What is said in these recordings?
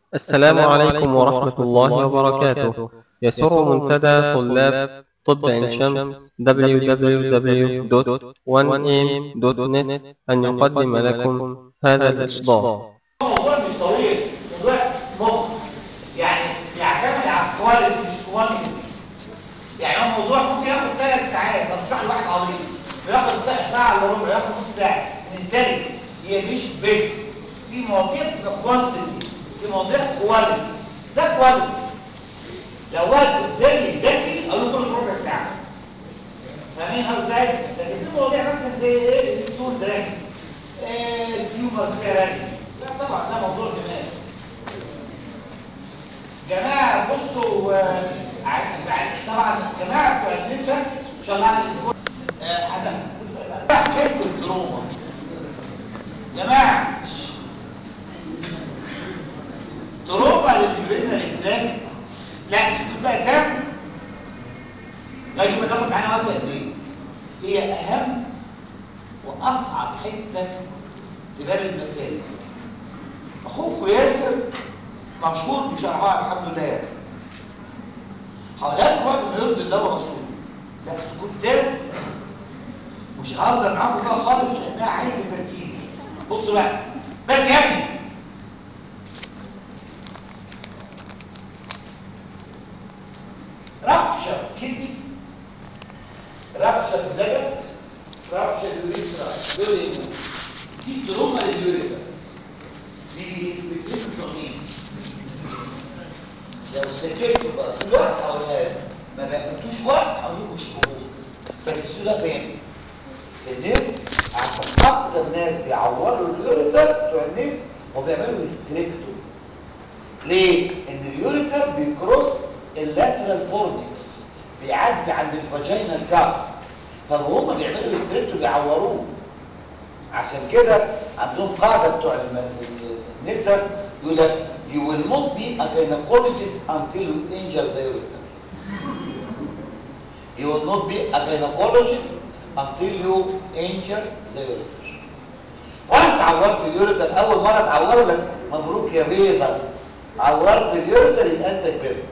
السلام عليكم ورحمة الله وبركاته يسر منتدى طلاب طب عين شمس www.1am.net أن يقدم لكم هذا الإصدار الموضوع مش طويل الموضوع مخ يعني يعتمد على الكواليتي مش كوانتيتي يعني هو الموضوع ممكن ياخد ثلاث ساعات طب شرح لواحد عظيم بياخد ساعه ساعه الا ربع ياخد نص ساعه ننتج هي مش بيج في مواضيع بتبقى كوانتيتي في مواضيع كواليتي ده كواليتي لو واحد قدامي ذكي اقول له كل ربع ساعه فاهمين قصدي ازاي؟ لكن في مواضيع مثلا زي ايه الستون راكب ايه التيومر فيها راكب لا طبعا ده موضوع دماغ جماعه بصوا آه، ع- بعد- طبعا جماعه بتوع النساء ان شاء الله على الاسبوع آه، حاجه حكايه التروما جماعه تروما لليورينري تراكت لا اسكت بقى دم لا شوف تاخد معانا وقت قد ايه هي اهم واصعب حته في باب المسائل اخوكم ياسر مشهور بشرحها الحمد لله يعني هقولها لكم بقى بما يرضي الله ورسوله لا اسكت تاني مش ههزر معاكم فيها خالص لانها عايزه تركيز بصوا بقى بس يا ابني رابشر كدني رابشر بلجر رابشر يوريثرا دول دي تروما لليوريثرا دي دي بتفرق مين لو سكتوا بقى في الوقت هقولها لكم. ما بقيتوش وقت هقول لكم شهور بس ده فين الناس عشان اكتر ناس بيعوروا اليوريتر بتوع الناس وبيعملوا هيستريكتو ليه؟ ان اليوريتر بيكروس اللاترال فورنكس بيعدي عند الفاجينال كاف فهم بيعملوا هيستريكتو بيعوروه عشان كده عندهم قاعده بتوع الم- النساء يقول لك you will not be a gynecologist until you injure the ureter you will not be a gynecologist until you injure the ureter once عورت اليوريتر اول مره تعوره لك مبروك يا بيضه عورت اليوريتر يبقى انت كبرت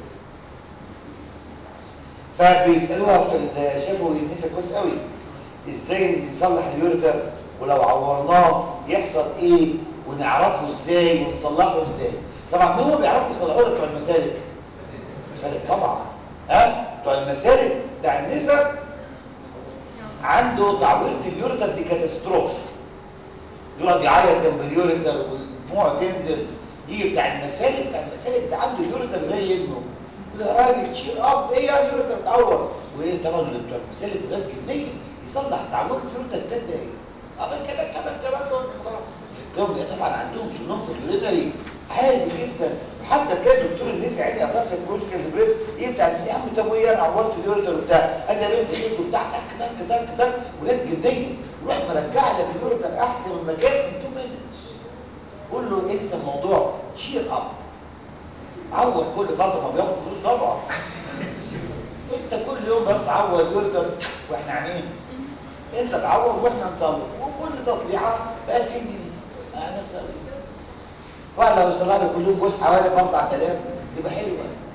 فبيسالوها في ال- شافوا النساء كويس قوي ازاي نصلح اليوريتر ولو عورناه يحصل ايه ونعرفه ازاي ونصلحه ازاي طبعا مين هم بيعرفوا يصلحوه بتوع المسالك المسالك طبعا ها بتوع المسالك بتاع النساء عنده تعويره اليوريتر دي كاتاستروف يقعد يعيط جنب اليوريتر والدموع تنزل دي بتاع المسالك بتاع المسالك ده عنده اليوريتر زي ابنه يقول يا راجل تشيل اب ايه يا اليوريتر اتعور وايه طبعا اللي بتوع المسالك ولاد جنيه يصلح تعوير اليوريتر ده ده ايه عمل كده كمان كمان خلاص الجو ده طبعا عندهم سنون في اليوريتري عادي جدا وحتى تلاقي دكتور النساء عيني ابراس البروسكال البريس ايه بتاع يا عم طب ايه انا عورت اليوريتر وبتاع ادي بنت خيط وبتاع تك تك تك تك ولاد جديه يروح مرجع لك اليوريتر احسن من مكان في 2 مينتس قول له انسى الموضوع تشير اب عوض كل فتره ما بياخد فلوس طبعا انت كل يوم بس عوض يوريتر واحنا عاملين انت تعوض واحنا نصلي وكل تصليحه ب 2000 جنيه انا نصلي واحد لو يصلح لي كل يوم جزء حوالي ب 4000 يبقى حلو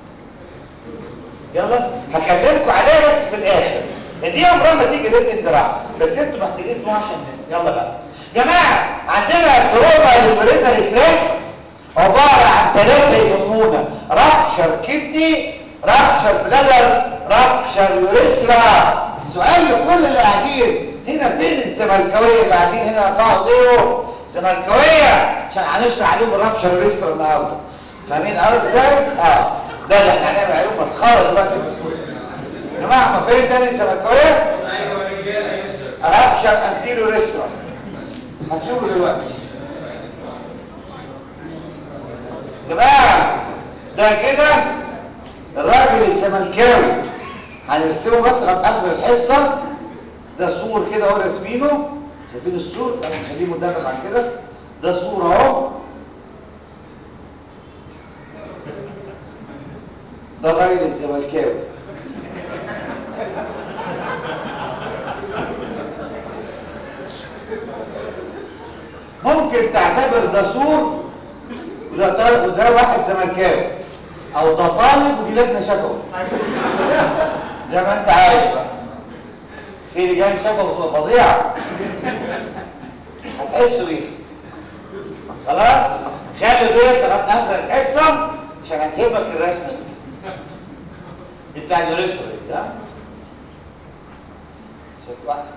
يلا هكلمكم عليها بس في الاخر دي عمرها ما تيجي ريت الجراحه بس انتوا محتاجين تسمعوا عشان الناس يلا بقى جماعه عندنا تروما للبريتال كلاكت عباره عن ثلاثه يهمونا رابشر كدني رابشر بلادر رابشر يوريثرا السؤال لكل اللي قاعدين هنا فين الزملكاويه اللي قاعدين هنا يرفعوا ايديهم زملكاويه عشان هنشرح عليهم الرابشر يوريثرا النهارده فاهمين الارض ده اه ده اللي احنا هنعمل عليهم مسخره دلوقتي في السوق يا جماعه ما فين تاني الزملكاويه رابشر انتيرو ريسترا هتشوفوا دلوقتي جماعه ده كده الراجل الزملكاوي هنرسمه بس لغايه اخر الحصه ده سور كده اهو راسمينه شايفين السور انا مخليه مدرب عن كده ده سور اهو ده الراجل الزملكاوي ممكن تعتبر ده سور وده طالب وده واحد زملكاوي او ده طالب ودي لجنه شفوي زي ما انت عارف بقى في لجان شفوي بتبقى فظيعه هتحسوا بيها خلاص خلي ديت لغايه اخر الحصه عشان هتهمك الرسمه دي دي بتاع اليوريثرا دي ها شوف واحد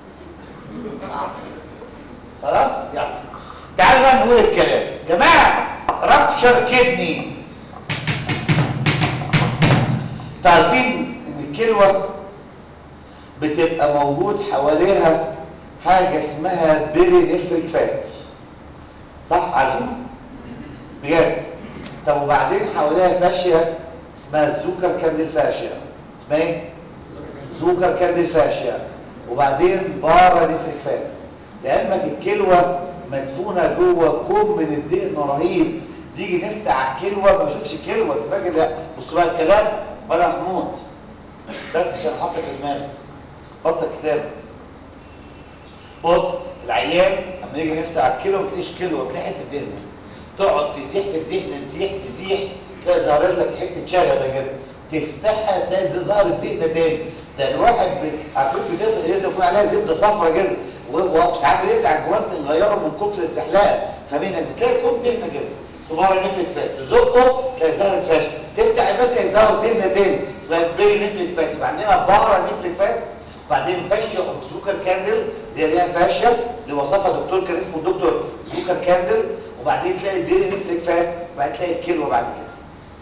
خلاص يلا تعالوا بقى نقول الكلام جماعه رابشر كدني عارفين ان الكلوه بتبقى موجود حواليها حاجه اسمها بيرينفريك فات صح عارفين بجد طب وبعدين حواليها فاشيه اسمها الزوكر كاندل فاشيا اسمها ايه زوكر كاندل فاشيا وبعدين بارا نفريك فات لعلمك الكلوه مدفونه جوه كوم من الدهن رهيب نيجي نفتح الكلوه ما بشوفش الكلوه انت فاكر لا بص بقى الكلام ولا محمود بس عشان احطك في دماغك بطل كتاب بص العيان لما نيجي نفتح الكلوه ما تلاقيش كلوه تلاقي حته دهن تقعد تزيح في الدهن تزيح تزيح تلاقي ظهرت لك حته شغله كده تفتحها تلاقي ده ظهر الدهن تاني ده الواحد ب... عارفين بتفضل لازم يكون عليها زبده صفرا كده وساعات بيقلع الجوانت نغيره من كتر الزحلقه فمنك بتلاقي كوب دهنه كده صباعي نفلت فات تزقه تلاقي ظهرت فاشل تفتح الفاشل تلاقي ظهر دهنه تاني اسمها بيري نفلت فات يبقى عندنا بارا نفلت فات وبعدين فاشيا اوف زوكر كاندل اللي هي ليها فاشيا اللي وصفها دكتور كان اسمه الدكتور زوكر كاندل وبعدين تلاقي بيري نفلت فات وبعدين تلاقي الكلوه بعد كده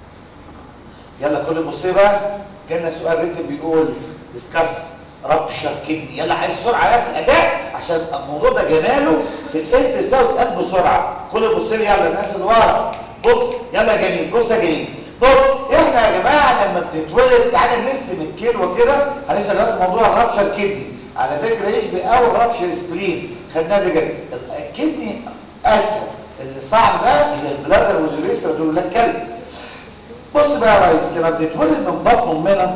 يلا كل مصيبه بقى جالنا سؤال ريتم بيقول ديسكاس رابشر كدني يلا عايز سرعه بقى في الاداء عشان الموضوع ده جماله في الانت بتاعه اتقال بسرعه كل بص لي يلا الناس اللي ورا بص يلا يا جميل بص يا جميل بص احنا يا جماعه لما بنتولد تعالى نرسم الكيلو كده هنرسم دلوقتي موضوع الرابشر كدني على فكره يشبه اول رابشر سبرين خدناه ده كده الكدني اسهل اللي صعب بقى هي البلادر واليوريثرا دول لا كلب بص بقى يا ريس لما بنتولد من بطن امنا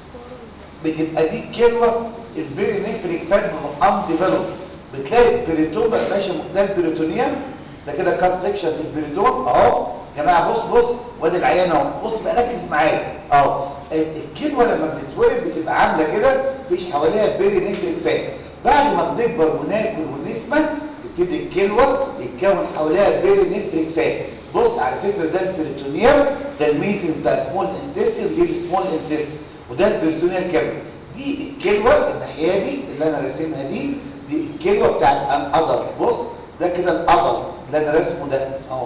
بتبقى دي الكلمه البيري نفريك فات من ديفلوب بتلاقي البريتون بقى ماشي ده البريتونيوم ده كده كات سيكشن في البريتون اهو يا جماعه بص بص وادي العيان اهو بص بقى ركز معايا اهو الكلمه لما بتتولد بتبقى عامله كده مفيش حواليها بيري نفريك فات بعد ما بنكبر وناكل ونسمن تبتدي الكلوه يتكون حواليها بيري نفريك فات بص على فكره ده البريتونيوم ده الميزن بتاع سمول انتستين دي السمول انتستين وده البريتونيال كافيتي دي الكلوه الناحيه دي اللي انا راسمها دي دي الكلوه بتاعت القدر بص ده كده القدر اللي انا راسمه ده اهو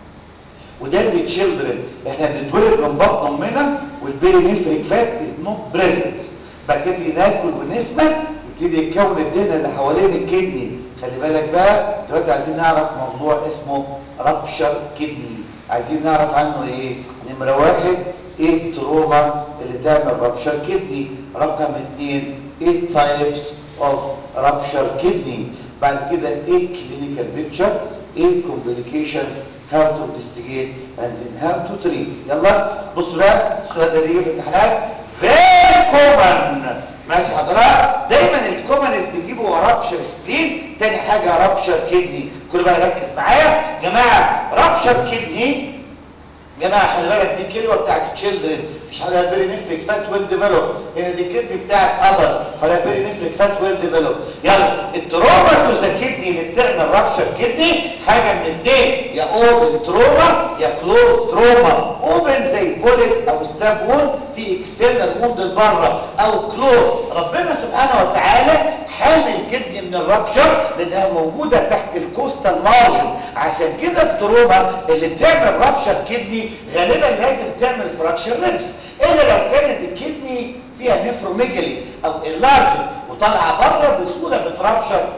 وده اللي تشيلدرن احنا بنتولد من بطن امنا والبيري نفريك فات از نوت بريزنت بكبي ناكل ونسمن يبتدي يتكون الدهن اللي حوالين الكدني خلي بالك بقى دلوقتي عايزين نعرف موضوع اسمه رابشر كدني عايزين نعرف عنه ايه نمره واحد ايه التروما اللي تعمل رابشر كدني رقم اثنين ايه تايبس اوف رابشر كدني بعد كده ايه كلينيكال بيكتشر ايه كومبليكيشنز how to investigate and then how to treat يلا بص بقى السؤال ده بيجي في الامتحانات very common ماشي حضرتك دايما الكومنز بيجيبوا وراه رابشر سبلين تاني حاجه رابشر كدني كل بقى يركز معايا جماعه رابشر كدني جماعه خلي بالك دي كلوه بتاعت تشيلدرن مفيش حاجه بيري نفريك فات ويل ديفلوب هنا دي الكدني بتاعت ادر ولا بيري نفريك فات ويل ديفلوب يلا التروما تو ذا كدني اللي بتعمل رابشر كدني حاجه من الاثنين يا اوبن تروما يا كلوز تروما اوبن زي بوليت او ستاب وون في اكسترنال ووند لبره او كلوز ربنا سبحانه وتعالى حامل كدني من الرابشر لانها موجوده تحت الكوستال مارجن عشان كده التروما اللي بتعمل رابشر كدني غالبا لازم تعمل فراكشر ريبس الا لو كانت الكدني فيها نفروميجالي او اللارج وطالعه بره بسهوله بترابشر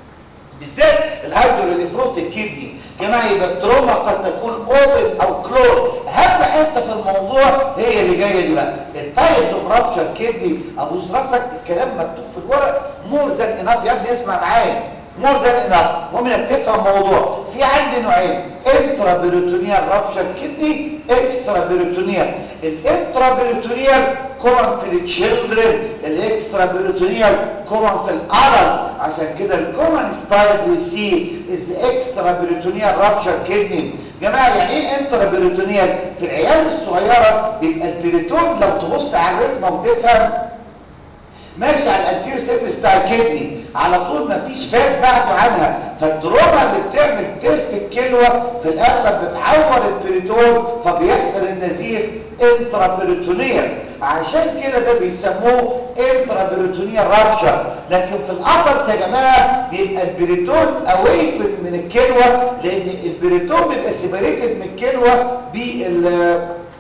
بالذات الهيدرونيفروتيك كدني جماعه يبقى التروما قد تكون اوبن او كلوز اهم حته في الموضوع هي اللي جايه دي بقى التايبز اوف رابشر كدني ابوس راسك الكلام مكتوب في الورق مور ذان اناف يا ابني اسمع معايا مور ذان اناف المهم انك تفهم الموضوع في عندي نوعين انترا بيروتونيال رابشر كدني اكسترا بيروتونيال الانترا بيروتونيال كومن في التشيلدرن الاكسترا بيروتونيال كومن في الادلت عشان كده الكومن ستايل وي سي از اكسترا بيروتونيال رابشر كدني جماعه يعني ايه انترا بيريتونيال في العيال الصغيره بيبقى البيريتون لو تبص على الرسمه وتفهم ماشي على الانتير سيرفيس بتاع الكدني على طول مفيش فات بعده عنها فالدروما اللي بتعمل تلف الكلوه في الاغلب بتعور البريتون فبيحصل النزيف انترا بيريتونيال عشان كده ده بيسموه انترا بيريتونيال رابشر لكن في القطر يا جماعه بيبقى البريتون اواي من الكلوه لان البريتون بيبقى سيبريتد من الكلوه بال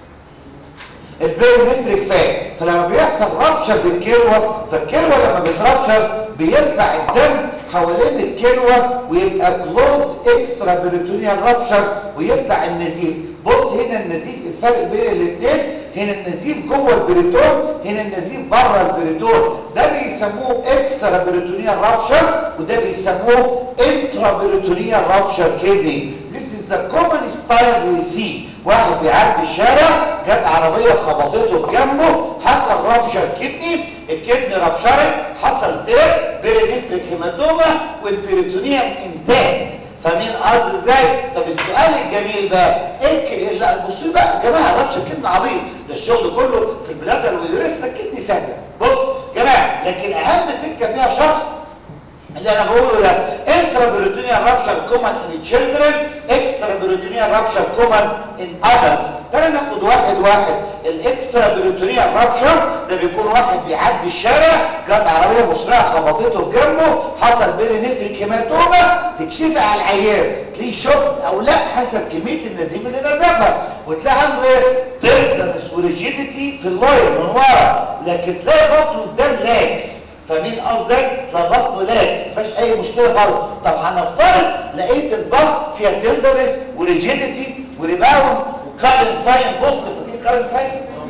البيرنفريك فات فلما بيحصل رابشر للكلوه فالكلوه لما بيترابشر بيطلع الدم حوالين الكلوه ويبقى كلوزد اكسترا بيريتونيال رابشر ويطلع النزيف بص هنا النزيف الفرق بين الاثنين هنا النزيف جوه البريتون هنا النزيف بره البريتون ده بيسموه اكسترا بيريتونيال رابشر وده بيسموه انترا بيريتونيال رابشر كدني This is the common style we see واحد بيعدي الشارع جت عربية خبطته في جنبه حصل رابشر كدني الكدني رابشرت حصل تير بيرينفريك هيماتوما والبريتونيوم انتهت فاهمين قصدي ازاي؟ طب السؤال الجميل بقى ايه لا بصوا بقى يا جماعه رابشر كدني عبيط ده الشغل كله في البلاد واليوريس الكدني سهله بص يا جماعه لكن اهم تكه فيها شرح اللي انا بقوله ده انترا بيروتونيال رابشر كومن ان تشيلدرن اكسترا بيروتونيال رابشر كومن ان ادلتس تعالى ناخد واحد واحد الاكسترا بيروتونيال رابشر ده بيكون واحد بيعدي الشارع جت عربيه مسرعه خبطته بجنبه حصل بيرينفريك هيماتوما تكشفي على العيان تلاقيه شوك او لا حسب كميه النزيف اللي نزفها وتلاقي عنده ايه تندنس وريجيديتي في اللاين من ورا لكن تلاقي بطنه قدام لاكس فمين قصدك تلاقي بطنه لاكس ما فيهاش اي مشكله خالص طب هنفترض لقيت البطن فيها تندرس وريجيديتي وريباوند وكارن ساين بص فاكرين كارن ساين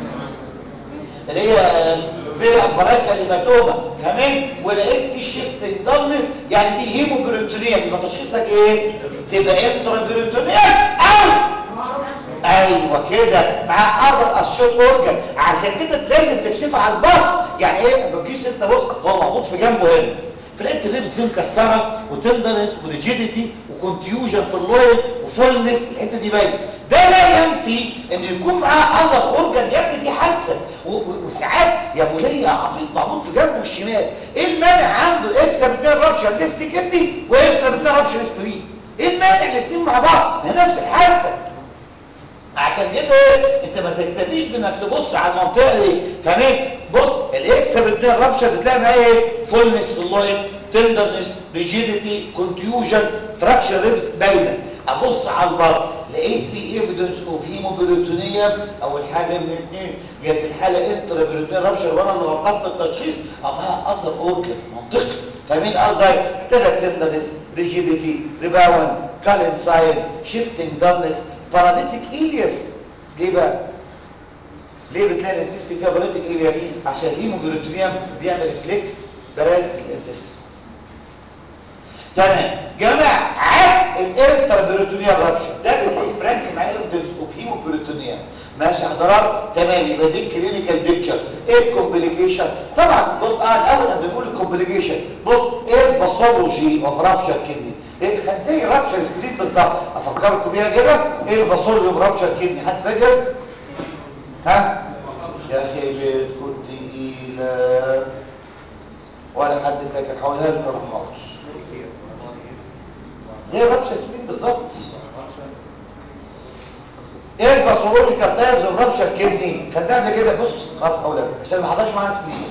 اللي هي فيرا امبرايكا ليماتوما كمان ولقيت في شيفت اندلنس يعني في هيمو بريتونيال يبقى تشخيصك ايه تبقى انترا بريتونيال او ايوه كده مع اذر اسشوت اورجن عشان كده لازم تكشفها على البطن يعني ايه ما تجيش انت بص هو محطوط في جنبه هنا فلقيت اللبس دي مكسره وتندرس وريجيديتي وكونتيوجن في اللويل وفولنس الحته دي باينه ده لا ينفي ان يكون معاه اذر اورجن يا ابني دي حادثه وساعات يا ابو ليا عبيط محطوط في جنبه الشمال ايه المانع عنده اكسب اثنين رابشر ليفت كدني واكسب اثنين رابشر سبرين ايه المانع الاثنين مع بعض هي نفس الحادثه عشان كده انت ما تكتفيش بانك تبص على المنطقه دي فاهمين بص الاكس بتلاقي الرابشر بتلاقي معايا ايه فولنس في اللاين تندرنس ريجيديتي كونتيوجن فراكشر ريبس باينه ابص على البطن لقيت في ايفيدنس اوف هيموبريتونيوم اول حاجه من الاثنين جه في الحاله انترا بيريتونيوم رابشر وانا اللي غلطان في التشخيص اما اثر اورجن منطقي فاهمين قصدي ابتدى تندرنس ريجيديتي ريباون كالنساين شيفتنج دارنس باراليتيك إلياس ليه بقى؟ ليه بتلاقي الانتستين فيها باراليتيك إلياس؟ عشان الهيموجلوتونيوم بيعمل فليكس براز الانتستين تمام جماعة عكس الانتربيروتونيال رابشر ده بتلاقيه فرانك مع ايفيدنس اوف هيموبيروتونيوم ماشي حضرات تمام يبقى دي كلينيكال بيكتشر ايه الكومبليكيشن طبعا بص اه الاول قبل ما نقول الكومبليكيشن بص ايه الباثولوجي اوف رابشر كدني ايه زي رابشر سبلين بالظبط افكركم بيها كده ايه الباثولوجي اوف رابشر كدني حد فاكر ها يا اخي بتكون تقيله ولا حد فاكر حولها لكم انا حاضر زي رابشر سبلين بالظبط ايه الباثولوجيكال تايبز اوف رابشر كدني كان ده قبل كده بص خلاص اولاد عشان ما حضرش معانا سبلين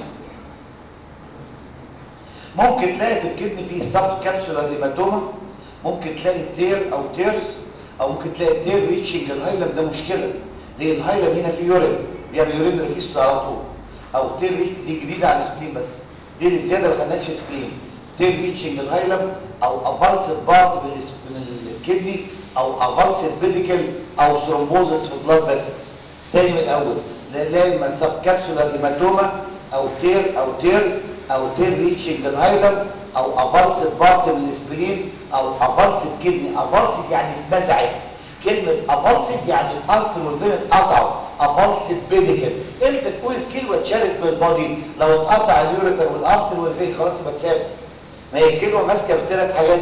ممكن تلاقي في الكدني فيه سب كابسولار هيماتوما ممكن تلاقي تير او تيرز او ممكن تلاقي تير ريتشنج الهايلم ده مشكله ليه الهايلم هنا فيه يورين بيعمل يورين ريفيست على طول او تير دي جديده على السبلين بس دي الزياده ما خدناش سبلين تير ريتشنج الهايلم او افالسد بارت من الكدني او افالسد بيديكل او ثرومبوزس في البلاد فيسلز تاني من الاول لا اما سب كابسولار هيماتوما او تير او تيرز او تير ريتشنج الهايلم او افالسد بارت من السبلين او افالسد كدني افالسد يعني اتبزعت كلمة افالسد يعني الارتر والفين اتقطعوا افالسد بيديكل انت تقول الكلمة اتشالت من البادي لو اتقطع اليوريتر والارتر والفين خلاص يبقى اتساب ما هي الكلمة ماسكة بالثلاث حاجات دي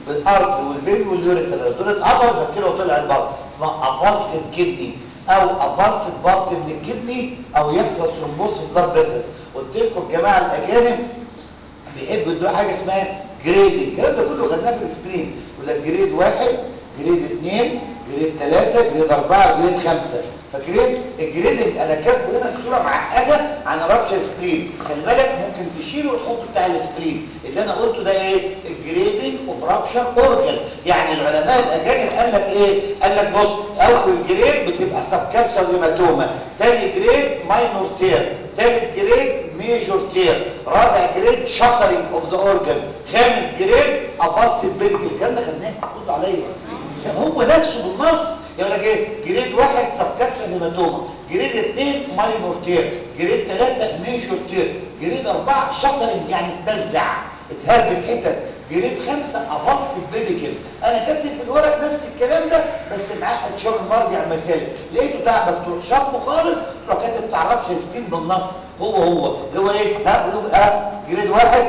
بالارض والفين واليوريتر لو دول اتقطعوا يبقى كده وطلع البطن اسمها افالسد كدني او افالسد بارت من الكدني او يحصل ثرومبوز في بلاد فيسلز قلت لكم الجماعه الاجانب بيحبوا يدوا حاجه اسمها جريدنج الكلام ده كله خدناه في السبرين يقول لك جريد واحد جريد اثنين جريد ثلاثة جريد أربعة جريد خمسة فاكرين الجريدنج انا كاتبه هنا بصوره معقده عن رابشر سبرين خلي بالك ممكن تشيله وتحطه بتاع السبرين اللي انا قلته ده ايه الجريدنج اوف رابشر اورجن يعني العلماء الاجانب قال لك ايه قال لك بص اول جريد بتبقى سب كابسول هيماتوما ثاني جريد ماينور تير ثالث جريد ميجور تير رابع جريد شاترينج اوف ذا اورجن خامس جريد افالسد بيدك الكلام ده خدناه ردوا عليا كان هو نفسه بالنص يقول لك ايه جريد واحد سبكابشن هيماتوما جريد اثنين ماينور تير جريد ثلاثة ميجور تير جريد أربعة شطرنج يعني اتبزع اتهرب الحتت جريد خمسة افالس بيديكل انا كاتب في الورق نفس الكلام ده بس معقد شويه المرجع المسائل لقيته تعبك تروح شطبه خالص تروح كاتب تعرفش السكين بالنص هو هو اللي هو ايه ها قولوا ها جريد واحد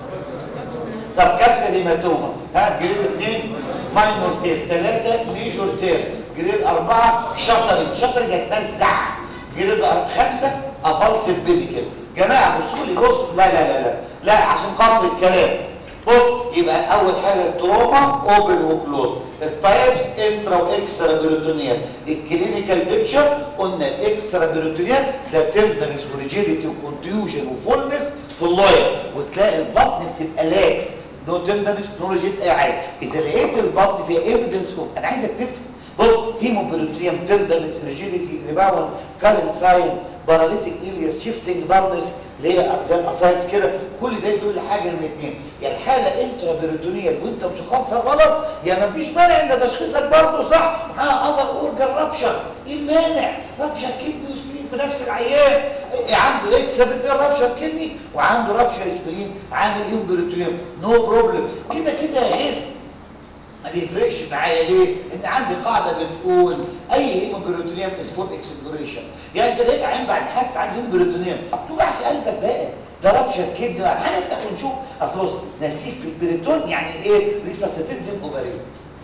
سبكابسل هيماتوما ها جريد اثنين ماينور تير ثلاثة ميجور تير جريد أربعة شطرنج شطرنج هتنزع جريد خمسة أفالس بيديكل جماعة بصوا لي بص لا لا لا لا لا عشان خاطر الكلام بص يبقى أول حاجة تروما اوبن وكلوز التايبس انترا واكسترا بيروتونيال الكلينيكال بيكتشر قلنا الاكسترا بيروتونيال تلاقي تندرنس وريجيديتي وكونتيوجن وفولنس في اللوير وتلاقي البطن بتبقى لاكس نو تندرنس نو ريجيد اي حاجه اذا لقيت البطن فيها ايفيدنس اوف انا عايزك تفهم بص هيموبيروتريم تندرنس ريجيديتي ريباوند كالن ساين باراليتيك إلياس شيفتنج دارنس اللي هي زي الاسايتس كده كل ده يدل حاجه من الاثنين يا يعني الحاله انترا بيروتونيال وانت مشخصها غلط يا مفيش مانع ان تشخيصك برضه صح معاها اثر اورجن رابشر ايه المانع رابشر كدني وسبلين في نفس العيان إيه عنده اكس رابشر كدني وعنده رابشر سبلين عامل ايه بيروتونيال نو بروبلم كده كده يحس ما بيفرقش معايا ليه؟ ان عندي قاعده بتقول اي هيموبيروتونيوم از فور اكسبلوريشن يعني انت لقيت عين بعد حادث عنده هيموبيروتونيوم ما توجعش قلبك بقى ده رابشر كدني بقى هنفتح ونشوف اصل بص نسيف في البريتون يعني ايه ريساسيتيزم اوفريت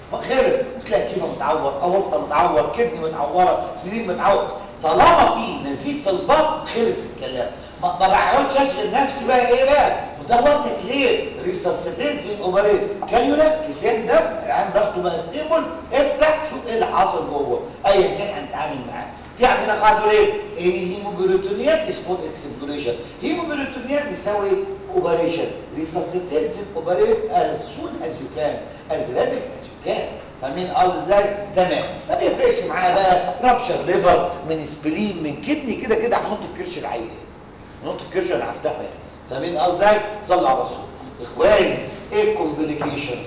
خير تلاقي كيلو متعور اورطه متعور كدني متعوره سبلين متعور طالما في نزيف في البطن خلص الكلام ما بقعدش اشغل نفسي بقى ايه بقى وده وقتك ليه ريساسيتيزم اوفريت كانيولا كيسان دم العين ضغطه بقى ستيبل افتح شوف ايه اللي حصل جوه ايا كان هنتعامل معاه في عندنا قاعده ايه ايه هيموبيروتونيوم از فور اكسبلوريشن هيموبيروتونيوم بيساوي اوبريشن ريساسيتيزم اوبريت از سون از يو كان از رابيد از يو كان فاهمين قصدي ازاي تمام ما بيفرقش معايا بقى رابشر ليفر من سبلين من كدني كده كده هنحط في كرش العيان نحط في كرش انا هفتحه يعني فاهمين قصدي ازاي صلوا على الرسول اخواني ايه الكومبليكيشنز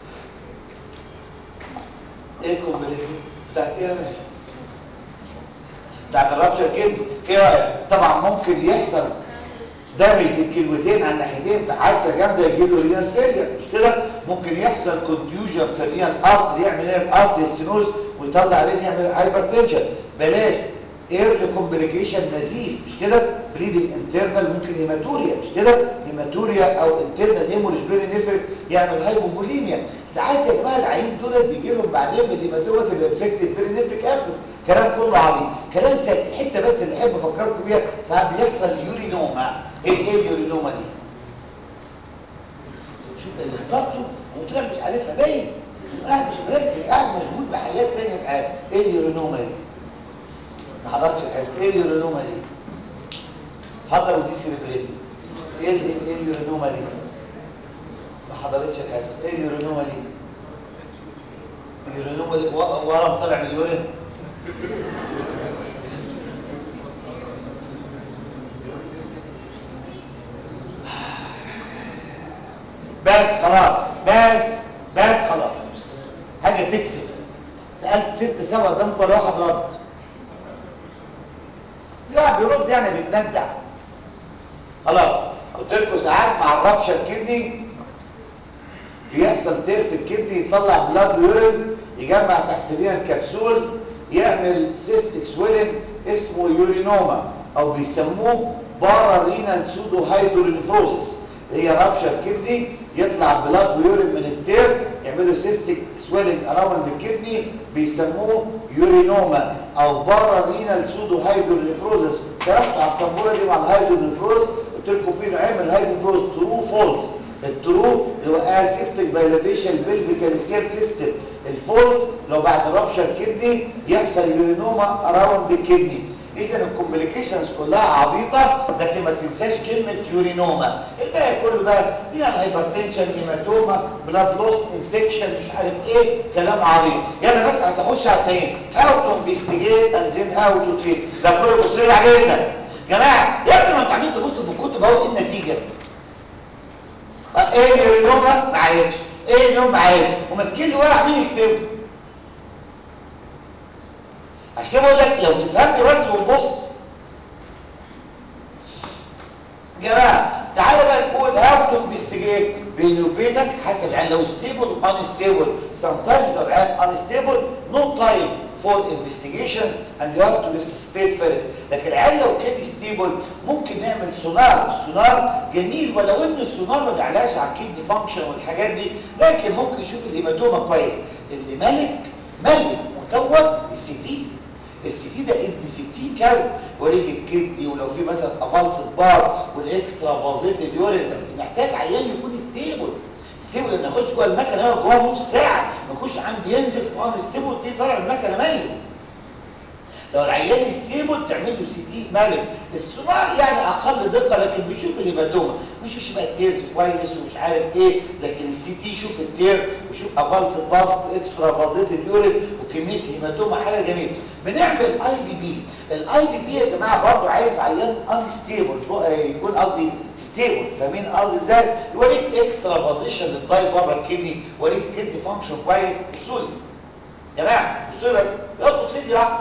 ايه الكومبليكيشن بتاعت ايه يا باشا بتاعت الرابشر كده ايه رايك طبعا ممكن يحصل دمج الكلوتين على الناحيتين في حادثه جامده يجي له رينال فيلير مش كده ممكن يحصل كونتيوجن في الرينال ارتري يعمل ايه الارتري ستينوز ويطلع عليه يعمل هايبرتنشن بلاش ايرلي كومبليكيشن نزيف مش كده بليدنج انترنال ممكن هيماتوريا مش كده هيماتوريا او انترنال هيموريج بيري نفرك يعمل هايبوفوليميا ساعات يا جماعه العيين دول بيجي لهم بعدين بالهيماتوما تبقى انفكتد بيري نفرك ابسس كلام كله عظيم كلام سهل الحته بس اللي احب افكركم بيها ساعات بيحصل يورينوما ايه ايه اليورينوما دي شوف ده اللي اخترته قلت لك مش عارفها باين قاعد مش مركز قاعد مشغول بحاجات ثانيه في حياته ايه اليورينوما دي ما حضرتش الحس ايه اليورينوما دي حضروا دي سيربريتد ايه ايه اليورينوما دي ما حضرتش الحس ايه اليورينوما دي اليورينوما دي ورم طالع من اليورين بس خلاص بس بس خلاص حاجه تكسب سالت ست سبع قدام كل واحد رد لا بيرد يعني بيتندع خلاص قلت لكم ساعات مع الرابشر كدني بيحصل تير في الكدني يطلع بلاد يورين يجمع تحت ليها الكبسول يعمل سيستيك سويلن اسمه يورينوما او بيسموه بارا رينال سودو هايدرولينفروزس هي رابشر كدني يطلع بلاد ويورين من التير يعمل يعملوا سيستيك سويلنج اراوند الكدني بيسموه يورينوما او بارا رينال سودو هايدرونيفروزس شرحت على السبوره دي مع الهايدرونيفروز قلت لكم في نوعين من الهايدرونيفروز ترو فولس الترو اللي هو اسيبتك دايلاتيشن بيلفيكال سير سيستم الفولس لو بعد رابشر كدني يحصل يورينوما اراوند الكدني اذا الكومبليكيشنز كلها عبيطه لكن ما تنساش كلمه يورينوما الباقي كله بقى يعني هايبرتنشن هيماتوما بلاد لوس انفكشن مش عارف ايه كلام عبيط يلا بس عايز اخش على التاني هاو تو انفستيجيت اند ذن هاو تو تريت ده كله بص لي عليه هنا جماعه يا ابني ما انتوا قاعدين تبصوا في الكتب اهو ايه النتيجه ايه اليورينوما ما عرفش ايه النوم ما عرفش وماسكين لي ورق مين يكتبه عشان كده بقول لك لو تفهمني بس ونبص جماعه تعالى بقى نقول هاو تو انفستيجيت بيني وبينك حسب يعني لو ستيبل ان ستيبل sometimes لو العيان unstable no time for investigations and you have to resuscitate first لكن العيان لو كان ستيبل ممكن نعمل سونار السونار جميل ولو ان السونار ما بيعلاش على الكدني فانكشن والحاجات دي لكن ممكن يشوف الهيماتوما كويس اللي ملك ملك متوت السي تي السي تي ده ابن 60 كارت وريك الكدني ولو في مثلا افالس بار والاكسترا فازيت اليورين بس محتاج عيان يكون ستيبل ستيبل ان اخش جوه المكنه هو جوه نص ساعه ما اخش عم بينزف وان ستيبل دي طالع المكنه ميت لو العيان ستيبل تعمل له سي تي مالك السونار يعني اقل دقه لكن بيشوف الهيماتوما مش مش بقى التيرز كويس ومش عارف ايه لكن السي تي يشوف التير ويشوف افالس باف واكسترا فازيت اليورين وكميه هيماتوما حاجه جميله بنعمل اي في بي الاي في بي يا جماعه برضه عايز عيان ان ستيبل يكون قصدي ستيبل فاهمين قصدي ازاي يوريك اكسترا بوزيشن للداي بره الكدني يوريك كدني فانكشن كويس بصوا لي يا جماعه بصوا لي بس يلا بصوا لي واحد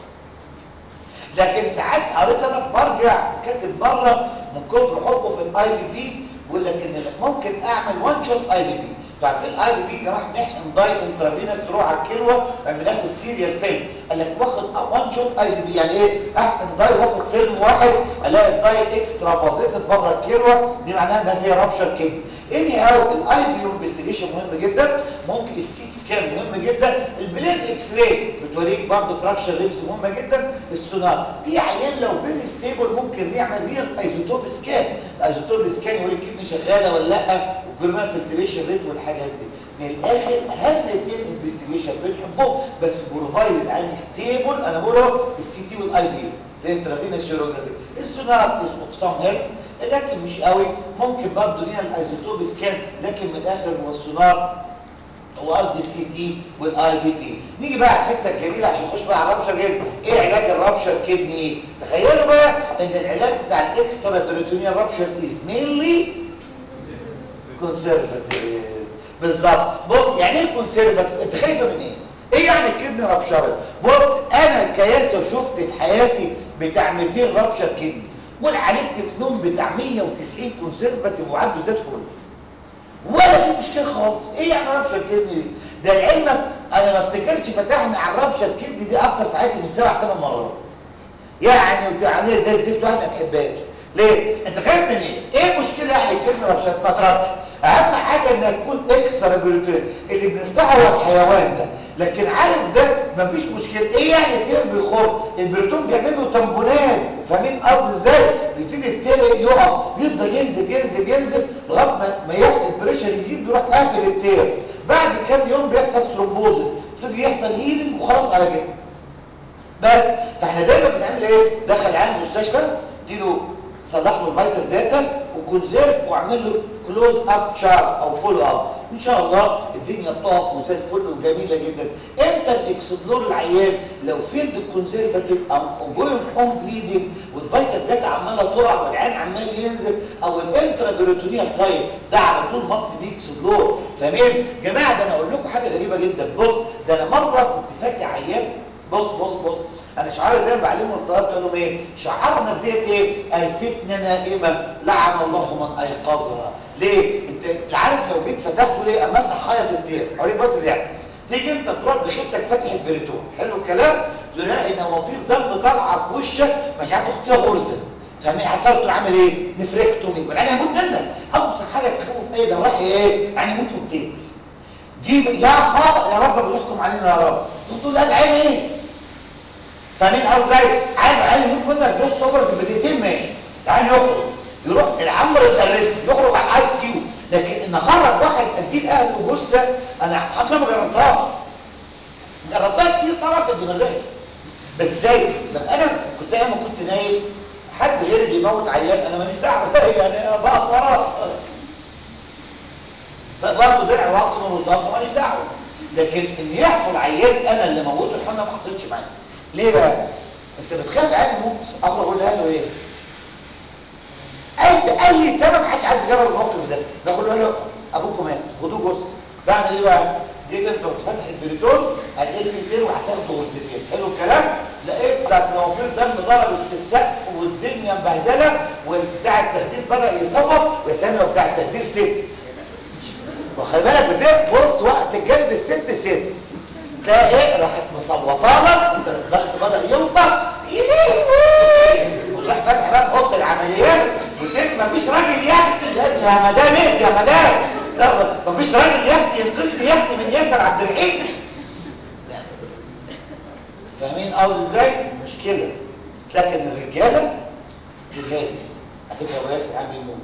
لكن ساعات قريت انا برجع كاتب بره من كتر حبه في الاي في بي بيقول لك ان ممكن اعمل وان شوت اي في بي عارفين الاي في بي ده راح نحقن داي انترافينس تروح على الكلوه بناخد سيريال فيلم قال لك واخد وان شوت اي في بي يعني ايه احقن داي واخد فيلم واحد الاقي الداي اكسترا بازيتد بره الكلوه دي معناها انها فيها رابشر كده اني هاو الاي في انفستيجيشن مهم جدا ممكن السيت سكان مهم جدا البلين اكس راي بتوريك برضه فراكشر ريبس مهمه جدا السونار في عيان لو فيري ستيبل ممكن يعمل ريال ايزوتوب سكان الايزوتوب سكان يوريك كدني شغاله ولا لا والجرمان فلتريشن ريت والحاجات دي من الاخر اهم اثنين انفستيجيشن بنحبهم بس بروفايد العين ستيبل انا بقوله السي تي والاي بي الانترافينوس سيروجرافي السونار از اوف سام هيلب لكن مش قوي ممكن برضه لينا الايزوتوب سكان لكن من الاخر هو السونار هو قصدي السي تي والاي في بي نيجي بقى على الحته الجميله عشان نخش بقى على الرابشر كدني ايه علاج الرابشر كدني تخيلوا بقى ان العلاج بتاع الاكسترا بريتونيال رابشر از مينلي كونسرفاتيف بالظبط بص يعني ايه كونسرفاتيف انت خايفه من ايه ايه يعني الكدني رابشر بص انا كياسر شفت في حياتي بتاع 200 رابشر كدني والعالجت منهم بتاع 190 كونسرفاتيف وعنده زي الفل ولا في مشكله خالص ايه يعني رابشر كدني دي ده لعلمك انا ما افتكرش فتحنا على الرابشر كدني دي اكتر في حياتي من سبع ثمان مرات يعني في عمليه زي الزيت واحد ما بحبهاش ليه انت خايف من ايه ايه المشكله يعني الكدني رابشر ما ترابش اهم حاجه انها تكون اكسترا بروتين اللي بنفتحه هو الحيوان ده لكن عارف ده مفيش مشكله ايه يعني التير بيخر البروتون بيعمل له تمبونات فاهمين قصدي ازاي بيبتدي التير يقف بيفضل ينزف ينزف ينزف لغايه ما ما يحصل البريشر يزيد بيروح قافل التير بعد كام يوم بيحصل ثرومبوزس يبتدي يحصل هيلينج وخلاص على كده بس فاحنا دايما بنعمل ايه دخل عيان المستشفى اديله صلح له الفيتال داتا وكونسيرف واعمل له كلوز اب تشارت او فولو اب ان شاء الله الدنيا بتقف وزي الفل وجميله جدا امتى الاكسبلور العيان لو فيلد الكونسرفاتيف او جوين اون بليدنج والفيتال داتا عماله تقع والعيان عمال ينزل او الانترا بيروتونيال تايب ده على طول مصر بيه اكسبلور فاهمين جماعه ده انا اقول لكم حاجه غريبه جدا بص ده انا مره كنت فاتي عيان بص بص بص انا شعار دايما بعلمهم الطلاب اقول لهم ايه شعارنا بدايه ايه الفتنه نائمه لعن الله من ايقظها ليه انت عارف لو جيت فتحته ليه اما افتح خيط الدير اوريك بص يعني تيجي انت تروح بخيبتك فاتح البريتون حلو الكلام تلاقي نوافير دم طالعه في وشك مش عارف تاخد فيها غرزه فاهمين هتضطر تروح عامل ايه نفركتومي والعين هيموت منك اوسخ حاجه تخوف اي جراح ايه يعني يموت وبتين جيب يا خطا يا رب بتحكم علينا يا رب تقول لا العين ايه فاهمين قصدي ازاي عين عين يموت منك نص صبر في بدقيقتين ماشي العين يخرج يروح العمر يدرسني يخرج على الاي سي يو لكن ان خرج واحد اديه لاهله جثه انا حتى ما جربتهاش جربتها كتير طبعا في الدماغيه بس ازاي لما انا كنت ايام ما كنت نايم حد غيري بيموت عيان انا ماليش دعوه يعني بقى وراه برضه درع وقت من الرصاص وماليش دعوه لكن ان يحصل عيان انا اللي موته الحمد ما حصلتش معايا ليه بقى انت بتخاف العيان يموت اقدر اقول له ايه اي اي تمام ما حدش عايز يجرب الموقف ده بقول له ابوكم مات خدوه جثه بعمل ايه بقى جيت انت فتح البريتون هتلاقي سنتين وهتاخده غرزتين حلو الكلام لقيت لك نوافير دم ضربت في السقف والدنيا مبهدله وبتاع التخدير بدا يصوت ويا سامي بتاع التخدير ست وخلي بالك بتبقى بص وقت الجلد الست ست تلاقي ايه راحت مصوطانك انت الضغط بدا ينطق وتروح فاتح بقى اوضه العمليات وتبقى مفيش راجل يختي يا مدام ايه يا مدام لا مفيش راجل يختي ينقذني يختي من ياسر عبد الرحيم فاهمين قصدي ازاي مش كده لكن الرجاله رجاله على فكره ابو ياسر عم يموت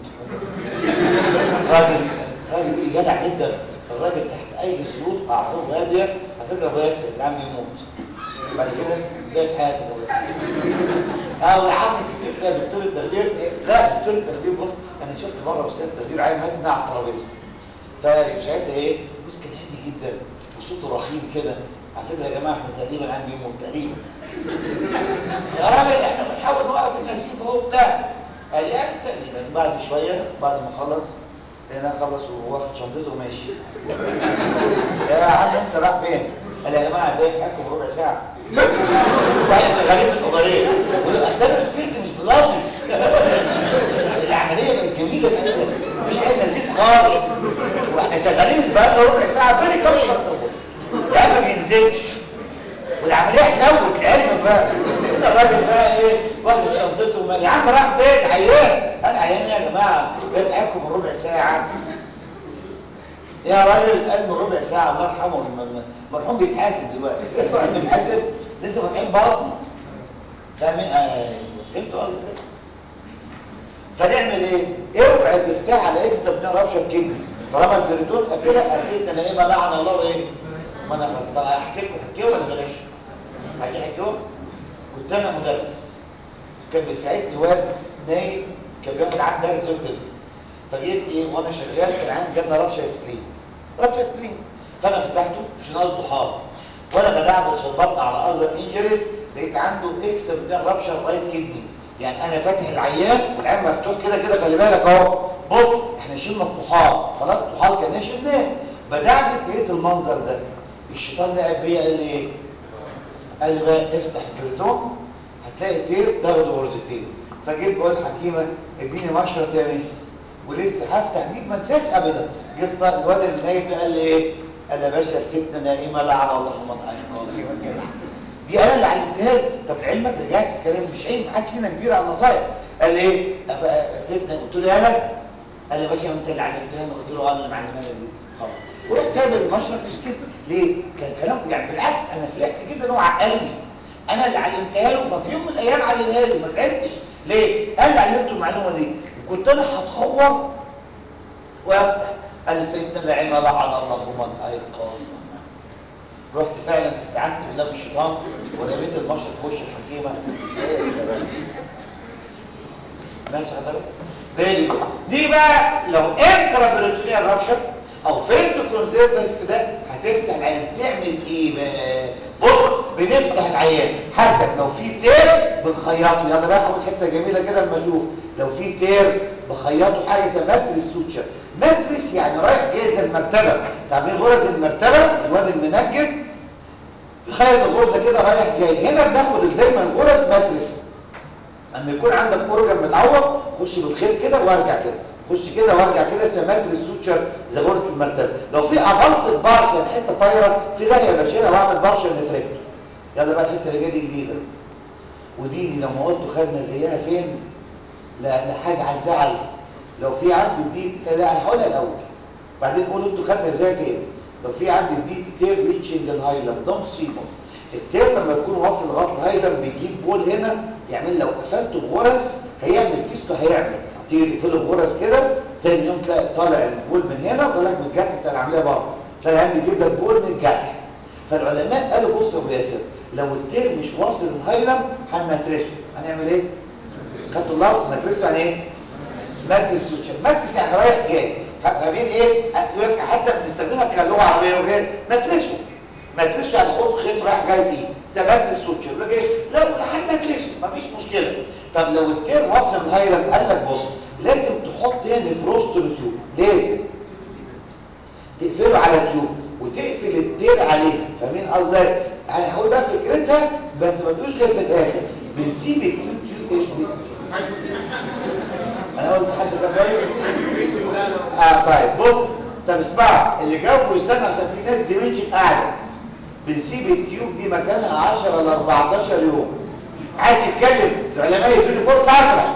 راجل راجل جدع جدا الراجل تحت اي ظروف اعصابه هاديه على فكره ابو ياسر عم يموت بعد كده ده في حياتي ابو ياسر اه ولا حصل كتير كده دكتور التخدير لا دكتور التخدير بص انا شفت مره استاذ تخدير عايز مات على الترابيزه فساعتها ايه بص كان هادي جدا وصوته رخيم كده على فكره يا جماعه احنا تقريبا عم بيموت تقريبا يا راجل احنا بنحاول نوقف النسيج اهو بتاع قال لي يعني تقريبا بعد شويه بعد ما خلص لقيناه خلص وواخد شنطته وماشي يا عم انت رايح فين؟ قال يا جماعه باقي حكم ربع ساعه واحنا شغالين في الاوبريه اعتبر الفيلد مش بلاطي العمليه بقت جميله جدا مفيش اي نزيف خالص واحنا شغالين بقى ربع ساعه فين كم يا ما بينزلش والعمليه حلوت لعلمك بقى هنا الراجل بقى ايه واخد شنطته ما... يا عم راح فين عيان انا عيان يا جماعه جاي حكم ربع ساعه يا راجل قال من ربع ساعه الله يرحمه المرحوم بيتحاسب دلوقتي بيتحاسب لسه فاتحين بطن فاهمين ايوه فهمتوا قصدي ازاي فنعمل ايه ارفع الافتاح على اكس ابن ربشه كده طالما البريتون قافله قفلت انا ايه ما لعن الله ايه ما انا طب احكي لكم حكايه ولا بلاش عايزين حكايه كنت انا مدرس كان بيساعدني واد نايم كان بياخد عندي درس يوم كده فجيت ايه وانا شغال كان عندي جبنا ربشه سبلين ربشه سبلين فانا فتحته شنال الضحار وانا بدعبس في البطن على اذر انجريز لقيت عنده اكس بين ربشه رايت كدني يعني انا فاتح العيان والعيان مفتوح كده كده خلي بالك اهو بص احنا شلنا الطحال خلاص الطحال كان شلناه بدعبس لقيت المنظر ده الشيطان لعب بيا قال لي ايه قال لي بقى افتح البريتون هتلاقي تير تاخد غرزتين فجيت بقول حكيمه اديني مشرط يا ميس ولسه هفتح دي ما انساش ابدا جيت الواد اللي نايم ده قال لي ايه قال يا باشا الفتنه نائمه لعن الله من ايقظ دي انا اللي علمتها له طب علمك رجعت الكلام مش عيب ما حدش فينا كبير على النصايح قال لي ايه فتنه قلت له يالا قال لي يا باشا انت اللي علمتها لي قلت له اه انا اللي معلمها لك دي خلاص ورحت سايب المشرط مش كده ليه كان كلام يعني بالعكس انا فرحت جدا ان هو عقلني انا اللي علمتها له ففي يوم من الايام علمها له ما زعلتش ليه قال لي علمته المعلومه دي وكنت انا هتخور وافتح الفتنه لعلم لعن الله من ايقظ رحت فعلا استعذت بالله من الشيطان ورميت المشرط في وش الحكيمه ماشي حضرتك فيري جود دي بقى لو انترا بريتونيال رابشر او فيلد كونسيرفست ده هتفتح العيان تعمل ايه بقى بص بنفتح العيان حسب لو في تير بنخيطه يلا بقى اول حته جميله كده اما اشوف لو في تير بخيطه حاجه اسمها ماتريس سوتشر ماتريس يعني رايح جاي زي المرتبه تعمل غرز المرتبه الواد المنجم خيط الغرزه كده رايح جاي هنا بناخد دايما الغرز ماتريس اما يكون عندك اورجن متعوض خش بالخيط كده وارجع كده خش كده وارجع كده اسمها ماتريس سوتشر زي غرزه المرتبه لو في افالس بارت يعني حته طايره في داهيه بشيلها واعمل بارشل نفركتور يلا بقى الحته اللي جايه دي جديده ودي لما قلت خدنا زيها فين لا لا هزعل زعل لو في عندي دي لا انا هقولها الاول بعدين قولوا انتوا خدنا ازاي فين لو في عندي دي تير ريتشنج الهايلم ده مصيبه التير لما يكون واصل لغايه الهايلم بيجيب بول هنا يعمل لو قفلته بغرز هيعمل فيستو هيعمل تيجي تقفله بغرز كده تاني يوم تلاقي طالع البول من هنا طالع من الجرح بتاع العمليه بره طالع بيجيب لك بول من الجرح فالعلماء قالوا بص يا ابو ياسر لو التير مش واصل الهايلم هنمترسه هنعمل ايه؟ خدتوا الله مترسه يعني ايه؟ ماتريس سوتشر ماتريس يعني رايح جاي فاهمين ايه حتى بنستخدمها كلغه عربيه وغير ماتريسه ماتريسه يعني خد خيط رايح جاي فيه ده ماتريس سوتشر لك ايه لو لحد ماتريسه مفيش مشكله طب لو التير وصل الهايلم قال لك بص لازم تحط هنا فروستوم تيوب لازم تقفله على تيوب وتقفل التير عليها فاهمين قصدي انا هقول بقى فكرتها بس ما تقولش غير في الاخر بنسيب التيوب تيوب ايش انا قلت حد كان اه طيب بص طب اسمع اللي جاوبه يستنى عشان في ناس ديمنشن اعلى بنسيب التيوب دي مكانها 10 ل 14 يوم عايز تتكلم العلماء يدوني فرصه 10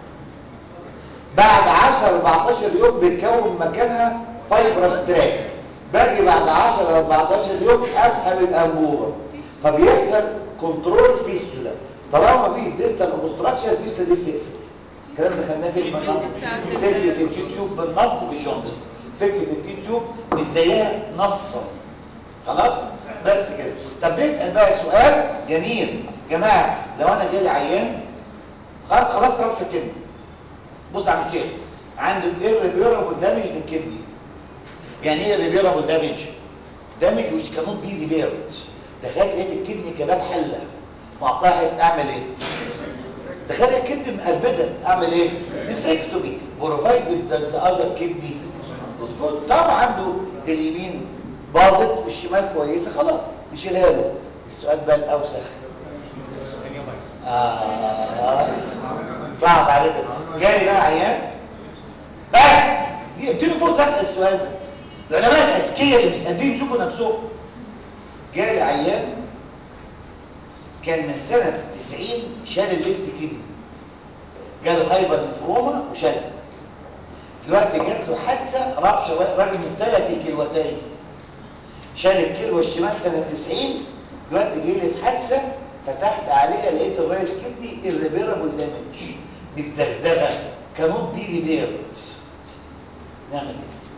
بعد 10 ل 14 يوم بتكون مكانها فايبرس تراك باجي بعد 10 ل 14 يوم اسحب الانبوبه فبيحصل كنترول فيستولا طالما في ديستال اوبستراكشن الفيستولا دي بتقفل الكلام اللي خدناه في بالنص فكره اليوتيوب بالنص في جوندس فكره اليوتيوب مش زيها نصا خلاص بس كده طب نسال بقى سؤال جميل جماعه لو انا جالي عيان خلاص خلاص طرف الكدني بص يا عم الشيخ عنده irreparable دامج للكدني يعني ايه irreparable دامج دامج which cannot be repaired دخلت لقيت الكدني كباب حله مقطعت اعمل ايه دخلت الكدني مقربده اعمل ايه نفركتومي بروفايدد ذات ذا اذر كدني طبعا عنده اليمين باظت والشمال كويسه خلاص نشيلها له السؤال بقى الاوسخ آه صعب عليك جالي بقى عيان بس دي اديله فرصه اسال السؤال بس العلماء الاذكياء اللي مش قادرين يشوفوا نفسهم جالي عيان كان من سنه 90 شال الليفت كدني جاله هايبر نفروما وشال دلوقتي جات له حادثه رابشه راجل مبتلى في كلوتين شال الكلوه الشمال سنه 90 دلوقتي جه لي في حادثه فتحت عليها لقيت الرايت كدني irreparable دامج بالدغدغه كانوت بي ريبيرد نعمل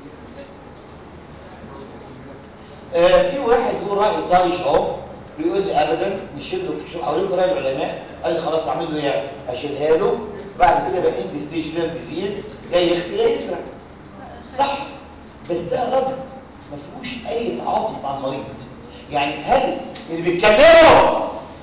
ايه آه في واحد له راي طايش اهو بيقول لي ابدا نشيل له شو اوريكم راي العلماء قال لي خلاص اعمل له ايه اشيلها له بعد كده بقى اند ستيج ريال ديزيز جاي يغسل يسرق صح بس ده رد ما فيهوش اي تعاطف مع المريض يعني هل اللي بيتكلموا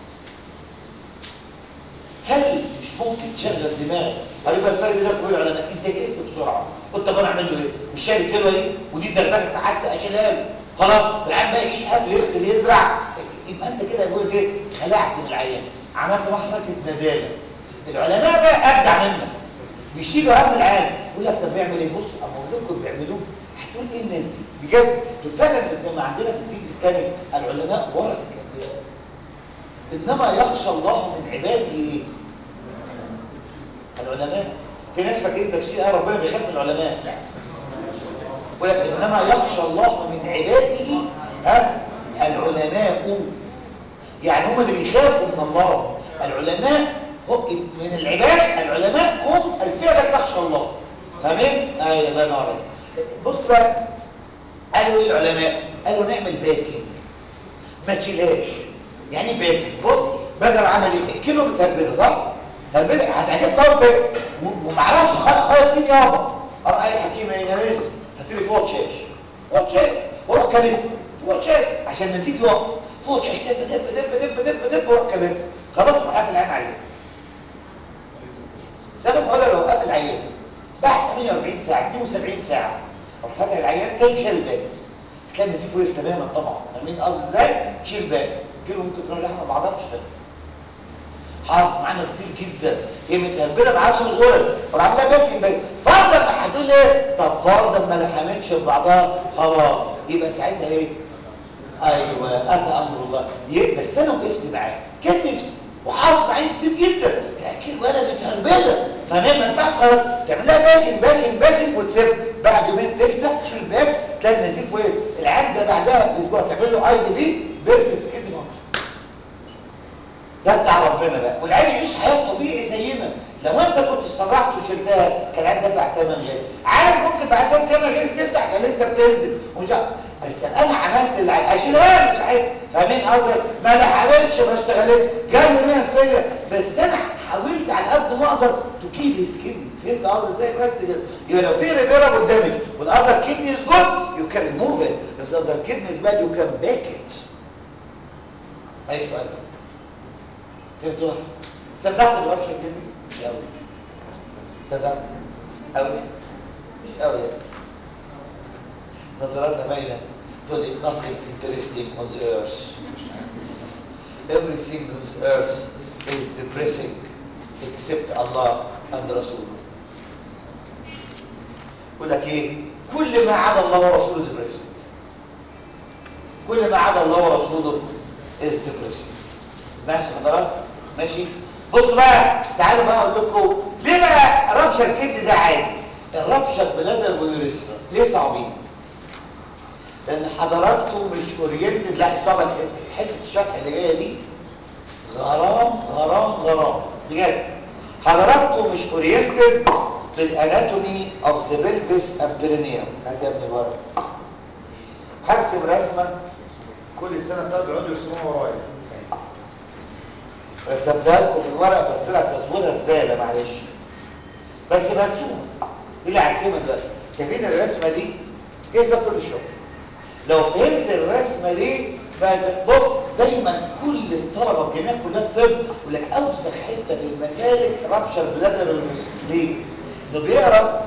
هل مش ممكن تشغل دماغك هيبقى الفرق بينك وبين العلماء انت جهزت بسرعه قلت طب انا اعمل له ايه مش شايل الكلمه دي ودي الدغدغه حادثه اشيلها له خلاص العيان بقى يعيش حياته يغسل يزرع يبقى انت كده يقول ايه خلعت من العيان عملت له حركه نداله العلماء بقى ابدع منك بيشيلوا هم العيان يقول لك طب بيعمل ايه بص اما لكم بيعملوه هتقول ايه الناس دي بجد فعلا زي ما عندنا في الدين الاسلامي العلماء ورث الانبياء انما يخشى الله من عباده ايه العلماء في ناس فاكرين تفسير اه ربنا بيخاف من العلماء لا ولكن انما يخشى الله من عباده ها العلماء يعني هم اللي بيخافوا من الله العلماء هم من العباد العلماء هم الفئه التي تخشى الله فاهمين ايوه الله ينور عليك بص بقى قالوا ايه العلماء قالوا نعمل باكينج ما تشيلهاش يعني باكينج بص بدر عمل ايه الكيلو متربده صح تربده هتعجب طب ومعرفش خيط مين يابا اروح اي حكيم يا ناس هات لي فوق شاش فوق شاش واروح كابس فوق شاش عشان النزيف يقف فوق شاش دب دب دب دب دب دب واروح كابس خلاص وقف العين عليه زي بس هقول لو وقف العين بعد 48 ساعه 72 ساعه اروح فاتح العيان تاني شال الباكس تلاقي النزيف وقف تماما طبعا فاهمين قصدي ازاي شيل باكس كيلو ممكن تروح لحمه بعضها مش فاهم حصل معانا كتير جدا هي متهبله مع 10 غرز وراح عاملها باكي باكي فرضا ما هتقول ايه طب فرضا ما لحمتش ببعضها خلاص يبقى ساعتها ايه ايوه اتى امر الله بس انا وقفت معاه كان نفسي وحصل معايا كتير جدا لكن ولا متهربده فاهم ما ينفعش تعمل لها باكينج باكينج باكينج وتسيب بعد يومين تفتح تشيل الباكس تلاقي النزيف وقف العيان ده بعدها باسبوع تعمل له اي دي بي بيرفكت كدني فانكشن ده بتاع ربنا بقى والعيان يعيش حياه طبيعي زينا لو انت كنت سرعت وشلتها كان العيان دفع ثمن غالي عارف ممكن بعد كده ثمن غالي تفتح كان لسه بتنزل ومش عارف. بس انا عملت اللي على- اشيلها مش عارف فاهمين قصدي ما لحقتش ما اشتغلتش جالي منها فيا بس انا حاولت على قد ما اقدر تو كيب سكين فهمت قصدي ازاي بس كده يبقى لو في ريبيرابل دامج والاذر كيدني از جود يو كان ريموف ات بس اذر كيدني از باد يو كان باك ات ماشي بقى فهمتوا صدقت الرابشن كدني مش قوي صدقت قوي مش قوي يعني نظراتها باينه تقول لي nothing interesting on the earth everything on the earth is depressing except Allah and رسوله يقول لك ايه كل ما عدا الله ورسوله depressing كل ما عدا الله ورسوله is depressing ماشي حضرات ماشي بصوا بقى تعالوا بقى اقول لكم ليه بقى ربشه الكبد ده عادي الربشه بلادر ويوريثرا ليه صعبين لان حضراتكم مش اورينتد لا اسمها بقى حته الشرح اللي جايه دي غرام غرام غرام بجد حضراتكم مش اورينتد بالاناتومي اوف ذا بلفيس اند بيرينيوم هات يا ابني الورق هرسم رسمه كل سنه الطلبه يقعدوا يرسموها ورايا رسمتها لكم في الورق بس طلعت تصويرها زباله معلش بس مرسومه دي اللي هرسمها دلوقتي شايفين الرسمه دي كيف كل الشغل لو فهمت الرسمه دي بقى بص دايما كل الطلبه في جميع كليات الطب يقول لك اوسخ حته في المسالك رابشر بلادر والمس ليه؟ انه بيقرا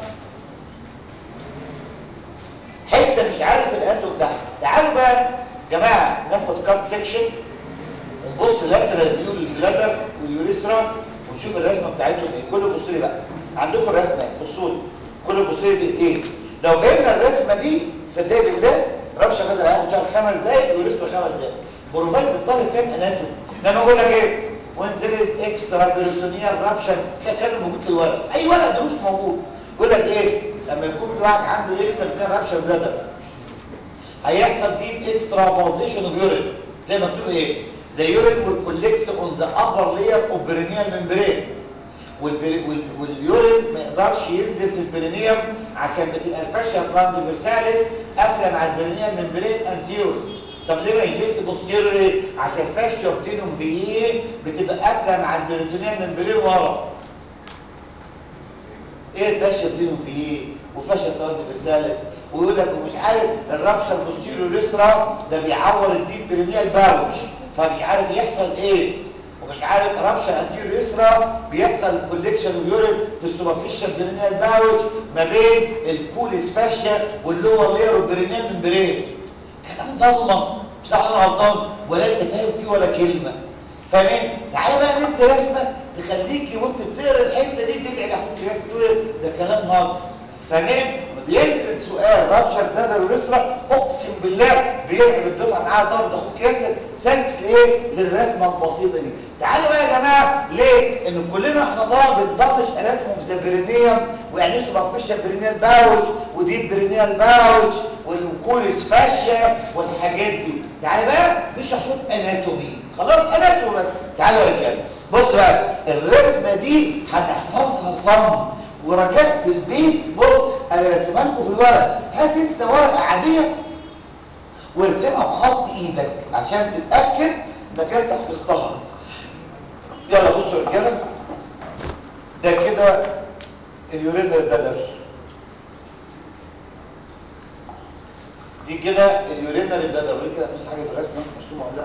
حته مش عارف الانتو بتاعها تعالوا بقى يا جماعه ناخد كات سيكشن ونبص لاترال فيو للبلادر واليوريثرا ونشوف الرسمه بتاعتهم ايه كله بصوا لي بقى عندكم الرسمه اهي بصوا لي كله بصوا لي بايدين لو فهمنا الرسمه دي صدقني بالله ربشه بدل هياخد شهر خمس دقايق ويوريثرا خمس دقايق بروفايد الطالب فاهم اناتومي انما اقول لك ايه وين ذير اكسترا بيريتونيال رابشن تلاقي كلام موجود في الورق اي ورق دروس موجود يقول لك ايه لما يكون في واحد عنده اكسترا بيريتونيال رابشن بلادر هيحصل ديب اكسترا فازيشن اوف يورين زي مكتوب ايه the urine will collect on the upper layer of perineal membrane واليورين ما يقدرش ينزل في البرينيوم عشان بتبقى الفاشيا ترانسفيرساليس قافله مع البرينيال ممبرين انتيرور طب ليه ما ينزلش بوستيرور عشان الفاشيا بتنهم بايه بتبقى قافله مع البريتونيال ممبرين ورا ايه الفاشيا بتنهم في ايه وفاشيا ترانسفيرساليس ويقول لك ومش عارف الرابشر بوستيرور ليسرا ده بيعور الديب برينيال باوتش فمش عارف يحصل ايه ومش عارف رابشر انتيريور يسرى بيحصل كوليكشن يورين في السوبرفيشال برينيال باوتش ما بين الكوليس فاشيا واللور لير برينيال ممبرين كلام ضلمه بصح انا غلطان ولا انت فاهم فيه ولا كلمه فاهمين تعالى بقى ندي رسمه تخليكي وانت بتقرا الحته دي تدعي لاخوك ياس تقول ده كلام ناقص فاهمين بينزل سؤال رابشر نادر ويسرى اقسم بالله بيرعب الدفعه معاها ضرب اخوك ياسر ثانكس لايه للرسمه البسيطه دي تعالوا بقى يا جماعه ليه ان كلنا احنا طبعا بنضفش اناتوم في برينيوم ويعني ايه سوبرفيشال برينيال باوتش وديب برينيال باوتش والكوليس فاشيا والحاجات دي تعالى بقى نشرح شويه اناتومي خلاص اناتومي بس تعالوا يا رجاله بص بقى الرسمه دي هنحفظها صم ورجعت في البيت بص انا رسمها لكم في الورق هات انت ورقه عاديه وارسمها بخط ايدك عشان تتاكد انك انت حفظتها يلا بصوا يا رجاله ده كده اليورينال بلادر دي كده اليورينال بلادر وليه كده بص حاجه في الرسمه مرسومه ولا لا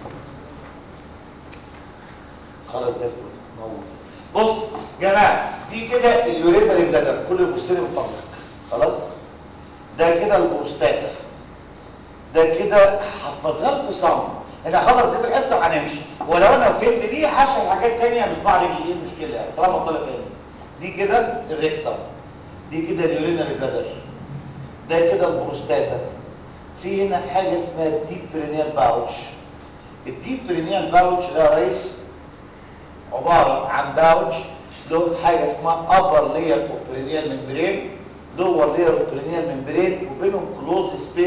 خلاص زي الفل موجود بص يا جماعه دي كده اليورينال بلادر كل يبص لي من فضلك خلاص ده كده البروستاتا ده كده هحفظها لكم صم انا خلاص دي الحصه وهنمشي ولو انا فهمت دي 10 حاجات ثانيه مش بعرف ايه المشكله يعني طالما الطالب فاهم دي كده الريكتم دي كده اليورينال بلادر ده كده البروستاتا في هنا حاجه اسمها الديب برينيال باوتش الديب برينيال باوتش ده يا ريس عباره عن باوتش له حاجه اسمها upper layer of perineal membrane lower layer of perineal membrane وبينهم closed space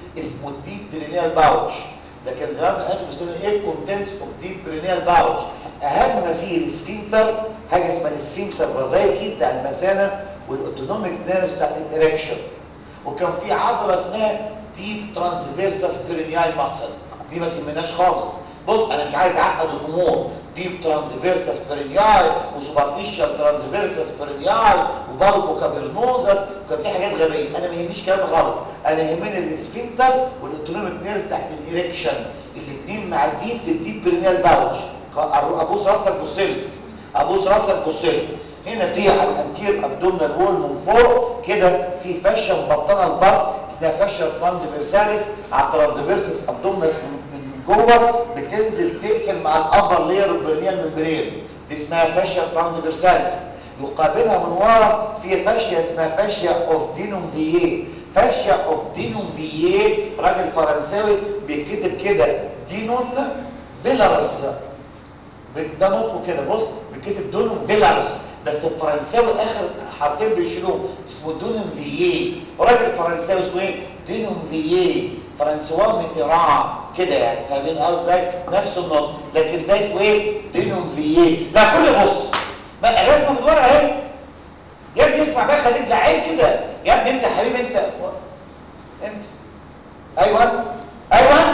اسمه الديب برينيال باوتش ده كان زمان في الانتو بيسموه ايه كونتنتس اوف ديب برينيال باوتش اهم ما فيه السفينتر حاجه اسمها السفينتر فازايكي بتاع المثانه والاوتونوميك نيرفز بتاعت الاريكشن وكان في عضله اسمها ديب ترانسفيرسس بيرينيال ماسل دي ما تهمناش خالص بص انا مش عايز اعقد الامور ديب ترانسفيرسس بيرينيال وسوبرفيشال ترانسفيرسس بيرينيال وبالبو كافيرنوزس وكان في حاجات غبيه انا ما يهمنيش كلام غلط انا يهمني الاسفنتر والاوتونوميك نيرف تحت الاريكشن الاثنين معديين في الديب بيرينيال باوتش ابوس راسك بص لي ابوس راسك بص لي هنا في على الانتير ابدومينال وول من فوق كده في فشه مبطنه البطن اسمها فشه ترانسفيرساليس على الترانسفيرسس ابدومينال من جوه بتنزل تقفل مع الابر لير البرنيال ممبرين دي اسمها فاشيا ترانسفيرساليس يقابلها من ورا في فاشيا اسمها فاشيا اوف دينوم فييه فاشيا اوف دينوم فييه راجل فرنساوي بيكتب كده دينون فيلارز ده نطقه كده بص بيكتب دونوم فيلارز بس الفرنساوي اخر حرفين بيشيلوهم اسمه دونوم فييه راجل فرنساوي اسمه ايه دينوم فييه فرنسوا ميتيران كده يعني فاهمين قصدي نفس النطق لكن ده اسمه ايه دينوم فييه لا كل بص بقى الرسمه من ورا اهي يا ابني اسمع بقى خليك لعيب كده يا ابني انت حبيبي انت انت ايوه انت ايوه انت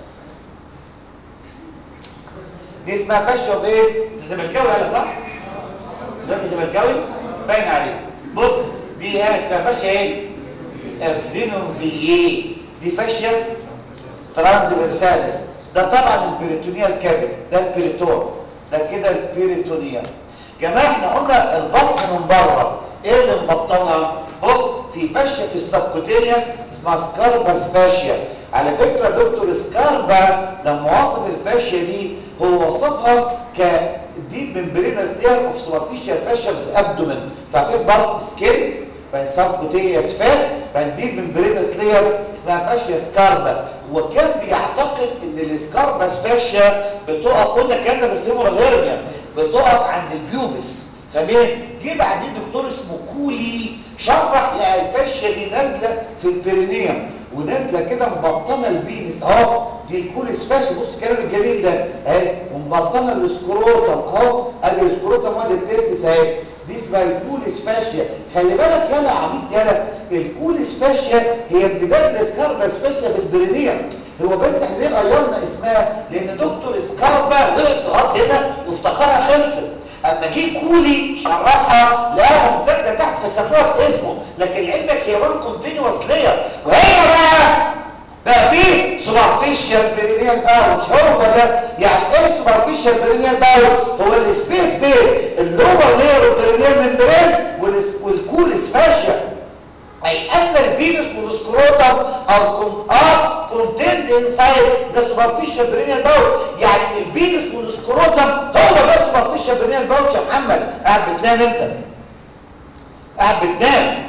دي اسمها فشه بايه زملكاوي ولا صح دلوقتي زملكاوي باين عليه بص دي ايه اسمها فشه ايه افدينوم فييه دي فاشيا ترانسفيرساليس ده طبعا البريتونيال كابل ده البريتون ده كده البريتونيال جماعه احنا قلنا البطن من بره ايه اللي مبطنها بص في فاشيا في السبكوتينيوس اسمها سكارباس فاشيا على فكره دكتور سكاربا لما وصف الفاشيا دي هو وصفها ك ديب ممبرينس لير اوف سوبرفيشال فاشيا في ابدومن تعرفين البطن سكين بين سبكوتينيوس فات بين ديب ممبرينس لير اسمها فاشيا سكاربا هو كان بيعتقد ان السكارباس فاشيا بتقف قلنا الكلام ده في الفيمورال هيرنيا بتقف عند البيوبس فاهمين جه بعدين دكتور اسمه كولي شرح لقى الفاشيا دي نازله في البرينيوم ونازله كده مبطنه البينس اهو دي الكوليس فاشيا بص الكلام الجميل ده اهي ومبطنه السكروتم اهو ادي السكروتم وادي التستس اهي دي اسمها الكوليس فاشيا خلي بالك يالا عبيط يالا الكوليس فاشيا هي امتداد السكارباس فاشيا في البرينيوم هو بس احنا ليه غيرنا اسمها لان دكتور سكاربا وقف لغايه هنا وافتكرها خلصت اما جه كولي شرحها لقاها ممتده تحت فسموها اسمه لكن علمك هي وان كونتينوس لير وهي بقى بقى في سوبرفيشال بيرينيال باوتش هو ده يعني ايه سوبرفيشال بيرينيال باوتش هو السبيس بين اللور لير البيرينيال ممبرين والكوليس فاشيا اي ان الفينوس والسكروتم ار ار كونتيند انسايد ذا سوبرفيشال برينيال باوتش يعني الفينوس والسكروتم هو ده سوبرفيشال برينيال باوتش يا محمد قاعد بتنام انت قاعد بتنام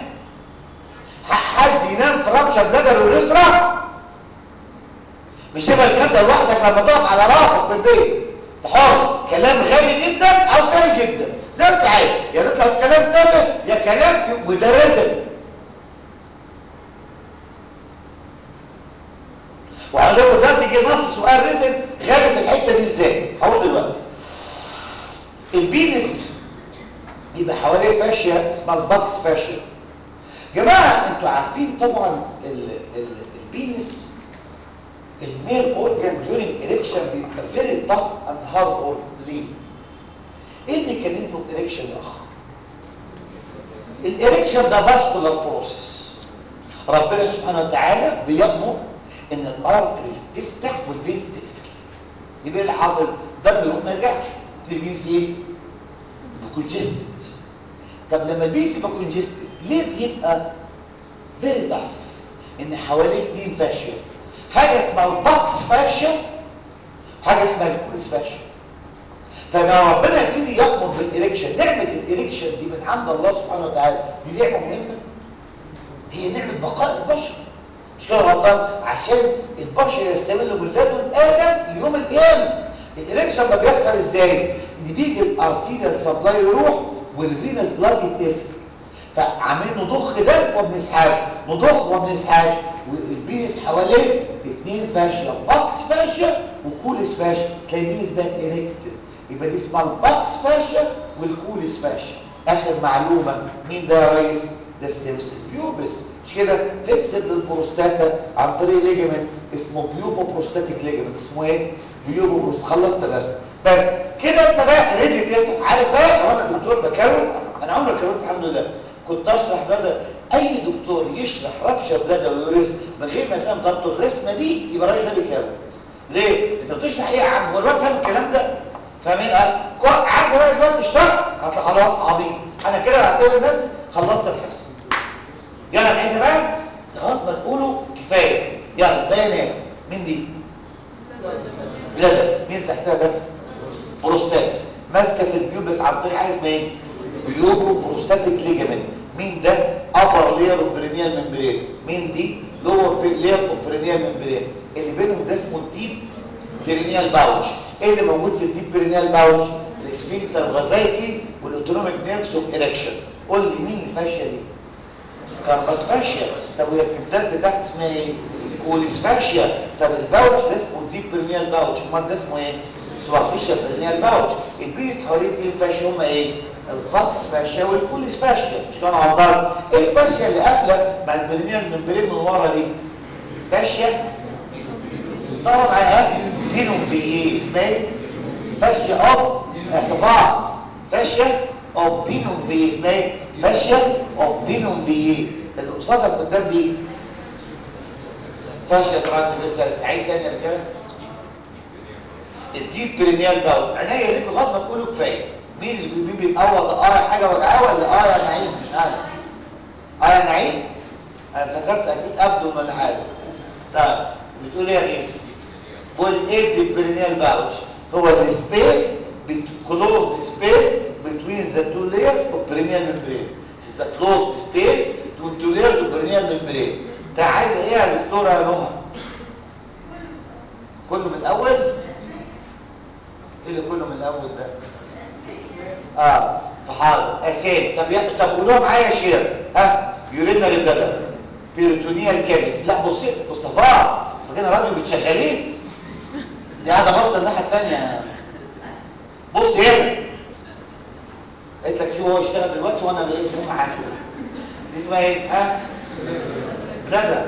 حد ينام في ربشه بلدر واليسرى مش تبقى الكلام ده لوحدك لما تقف على راسك في البيت حر كلام غبي جدا او سهل جدا زي ما انت عايز يا تطلع كلام تافه يا كلام وده رزق وعندكم دلوقتي جه نص سؤال ريتن غالب الحته دي ازاي هقول دلوقتي البينس يبقى حواليه فاشيه اسمها الباكس فاشيه جماعه انتوا عارفين طبعا ال ال البينس الميل اورجان ديورنج اريكشن بيبقى فيري تاف اند هارد اورجان ليه؟ ايه الميكانيزم اوف اريكشن يا اخ؟ الاريكشن ده فاسكولار بروسيس ربنا سبحانه وتعالى بيأمر ان الارتريز تفتح والفينز تقفل يبقى اللي حاصل الدم يروح ما يرجعش في الفينز ايه كونجستد طب لما الفينز يبقى كونجستد ليه بيبقى فيري تاف ان حواليه اثنين فاشيا حاجه اسمها الباكس فاشيا حاجه اسمها الكوليس فاشيا فلما ربنا يبتدي يأمر بالإريكشن نعمة الإريكشن دي من عند الله سبحانه وتعالى دي نعمة مهمة هي نعمة بقاء البشر مش كده غلطان عشان البشر يستمر من لدن ادم ليوم القيامه الاريكشن ده بيحصل ازاي ان بيجي الارتيريال سبلاي يروح والفينس بلاد يتقفل فعاملين نضخ ده وبنسحبه نضخ وبنسحبه والبينس حواليه اثنين فاشيا باكس فاشيا وكولس فاشيا تلاقي البينس بقى اريكتد يبقى دي اسمها الباكس فاشيا والكولس فاشيا اخر معلومه مين ده يا ريس ده السيمسس بيوبس مش كده فيكسد للبروستاتا عن طريق ليجمنت اسمه بيوبو بروستاتيك ليجمنت اسمه ايه بيوبو بروست خلصت الرسم بس كده انت بقى ريدي تفهم عارف بقى لو انا دكتور بكروت انا عمري كروت الحمد لله كنت اشرح بلادر اي دكتور يشرح ربشه بلادر ويوريس من غير ما يفهم ضبط الرسمه دي يبقى الراجل ده بيكروت ليه انت بتشرح ايه يا عم هو الواد فاهم الكلام ده فاهمين اه عارف بقى دلوقتي الشرح هتلاقي خلاص عبيط انا كده هعتبر نفسي خلصت الحصه يلا نعيد بقى لغايه ما تقولوا كفايه يلا بيانات مين دي بلادر مين تحتها ده بروستات ماسكه في البيوبس عن طريق حاجه اسمها ايه بيوبو بروستاتيك ليجامنت مين ده ابر لير اوف برينيال ممبرين مين دي لور لير اوف برينيال ممبرين اللي بينهم ده اسمه الديب برينيال باوتش ايه اللي موجود في الديب برينيال باوتش الاسفنكتر غازايتي والاوتونوميك نيرفز اوف اريكشن قول لي مين الفاشيه دي سكارباس فاشيا طب وهي بتمتد تحت اسمها ايه كوليس فاشيا طب الباوتش ده اسمه الديب برينيال باوتش امال ده اسمه ايه سوافيشال برينيال باوتش البيس حوالين ايه الفاشيا هم ايه الفاكس فاشيا والكوليس فاشيا مش كانوا على بعض ايه الفاشيا اللي قافله مع البرينيال ممبرين من ورا دي فاشيا طبعا معاها دينهم في ايه اسمها ايه فاشيا اوف صفاع فاشيا اوف دينهم في ايه اسمها ايه فاشيا اوف دينهم في ايه اللي قصادك قدام دي فاشيا ترانسفيرسالس عيد تاني يا رجاله الديب برينيال باوت عينيا ليه لغايه ما تقولوا كفايه مين اللي مين بيتقوض اه حاجه ولا اه ولا اه يا نعيم مش عارف اه يا نعيم انا افتكرت اكيد ابدو ولا حاجه طيب بتقول ايه يا ريس بقول ايه الديب برينيال باوت هو السبيس closed space between the two layers of perineal membrane this is a closed space between two layers of perineal membrane ده عايز ايه يا دكتوره يا نهى كله من الاول ايه اللي كله من الاول ده اه فحاضر اسامي طب يا طب قولوها معايا يا شير ها يورينال بلادر بيرتونيال كابيت لا بصي مصطفى فاكرين راديو بتشغليه دي قاعده بص الناحيه الثانيه بص هنا قلت لك سيبه هو يشتغل دلوقتي وانا بقيت مو حاسب دي اسمها ايه ها بلادر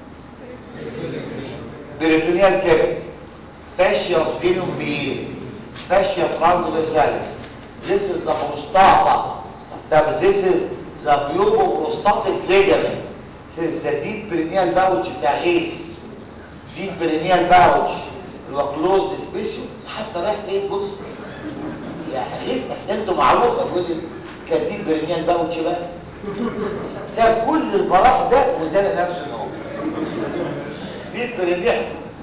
بيرتونيال كابيت فاشيا دينوم بيه fascia transversalis. This is the prostata. That this is the puboprostatic ligament. This is the deep perineal pouch بتاع غيث. deep perineal pouch اللي هو closed space حتى رايح ايه بص يا غيث اسئلته معروفه تقول لي كديب برينيال باوتش بقى ساب كل البراح ده وزنق نفسه ان هو ديب برينيال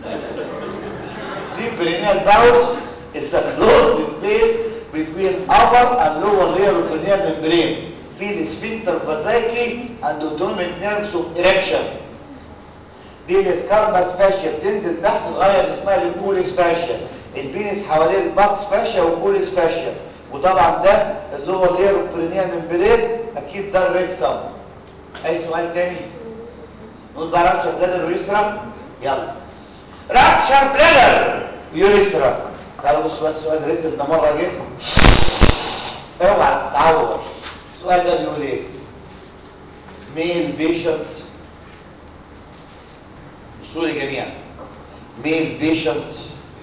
deep perineal pouch is the closed space between upper and lower layer of perineal membrane في السفنكتر فازايكي and autonomic nerves of erection دي السكارباس فاشيا بتنزل تحت تغير اسمها للكوليس فاشيا البينس حواليه الباكس فاشيا والكوليس فاشيا وطبعا ده اللور لير اوف برينيال ممبرين اكيد ده الريكتم اي سؤال تاني نقول بقى رابشر بلادر ويسرا يلا رابشر بلادر يوريثرا تعالوا بصوا بس السؤال ريتل ده مره جه اوعى تتعور السؤال ده بيقول ايه ميل بيشنت بصوا لي جميعا ميل بيشنت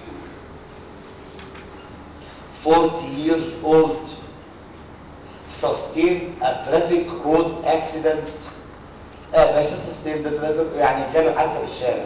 40 years old sustain a traffic road accident اه باشا sustain the traffic يعني جاله حادثه في الشارع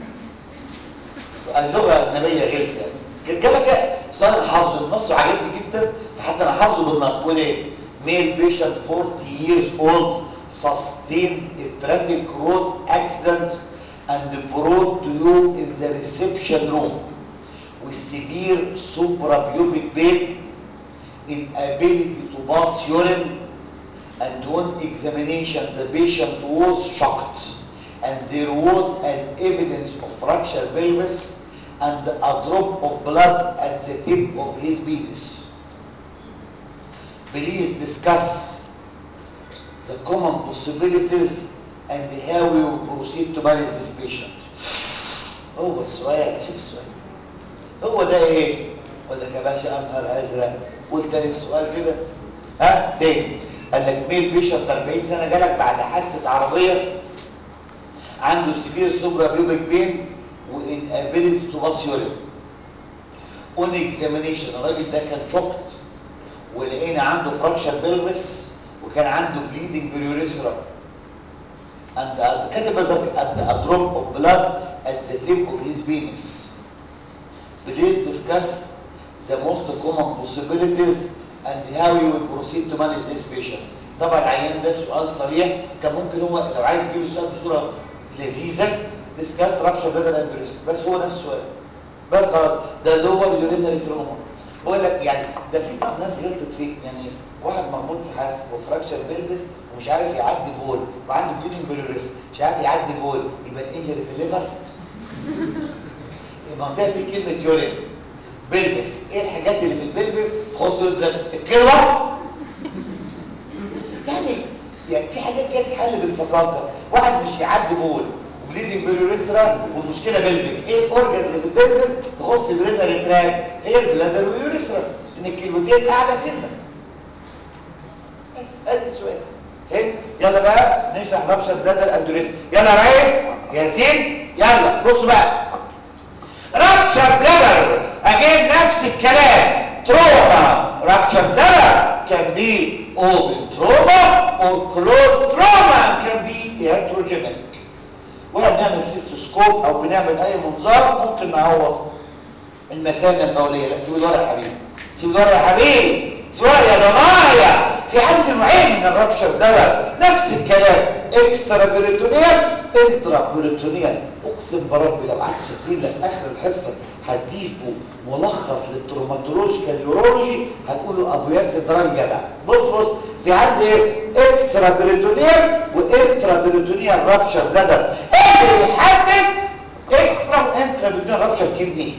اللغه النبيه غلسه كان جابك سؤال حافظ النص وعجبني جدا فحتى انا حافظه بالنص بقول ايه ميل بيشنت 40 years old sustained a traffic road accident and brought to you in the reception room with severe suprapubic pain inability to pass urine and on examination the patient was shocked and there was an evidence of fracture pelvis and a drop of blood at the tip of his penis. Please discuss the common possibilities and how we will proceed to manage this patient هو السؤال شوف السؤال هو ده ايه اقول لك يا باشا انهار ازرق قول تاني السؤال كده ها تاني قال لك ميل بيشنت 40 سنه جالك بعد حادثه عربيه عنده سيفير سوبرا بيوبيك بين وان ابيليتي تو باس يورين اون اكزامينيشن الراجل ده كان شوكت ولقينا عنده فراكشر بيلفس وكان عنده بليدنج بريوريسرا and uh, كاتب بس and a drop of blood at the tip of his penis please discuss the most common possibilities and how you will proceed to manage this patient طبعا العيان ده سؤال صريح كان ممكن هو لو عايز يجيب السؤال بصوره لذيذه discuss rupture bladder and urethra بس هو نفس السؤال بس خلاص ده لور يورينري تروما بقول لك يعني ده في بعض ناس غلطت فيه يعني واحد مخبوط في حادث وفراكشر بيلبس ومش عارف يعدي بول وعنده بليدنج بيلوريس مش عارف يعدي بول يبقى الانجري في الليفر المنطقه في كلمه يورين بيلبس ايه الحاجات اللي في البلبس تخص الكلوه يعني يعني في حاجات كده تتحل بالفقاقه واحد مش يعدي بول بليدنج بيلوريسرا والمشكله بلفيك ايه الاورجن اللي في البلفس تخص الرينال تراك هي البلادر واليوريسرا ان الكلمتين اعلى سنه بس ادي السؤال فهمت يلا بقى نشرح رابشر بلادر اندوريس يلا يا ريس ياسين يلا بصوا بقى رابشر بلادر اجيب نفس الكلام تروما رابشر بلادر can be open trauma or closed trauma can be iatrogenic واحنا بنعمل سيستوسكوب او بنعمل اي منظار ممكن نعوض المثانه البوليه لا سيب الورق يا حبيبي سيب الورق يا حبيبي سيب الورق يا جماعه في عندي نوعين من الرابشر ده نفس الكلام اكسترا بريتونيال انترا بريتونيال اقسم بربي لو قعدت تدين في اخر الحصه هديكوا ملخص للتروماتولوجيكال يورولوجي هتقولوا ابو ياسر درال جدع بص بص في عندي ايه اكسترا بريتونيال وانترا بريتونيال رابشر بلادر ايه اللي يحدد اكسترا وانترا بريتونيال رابشر كدني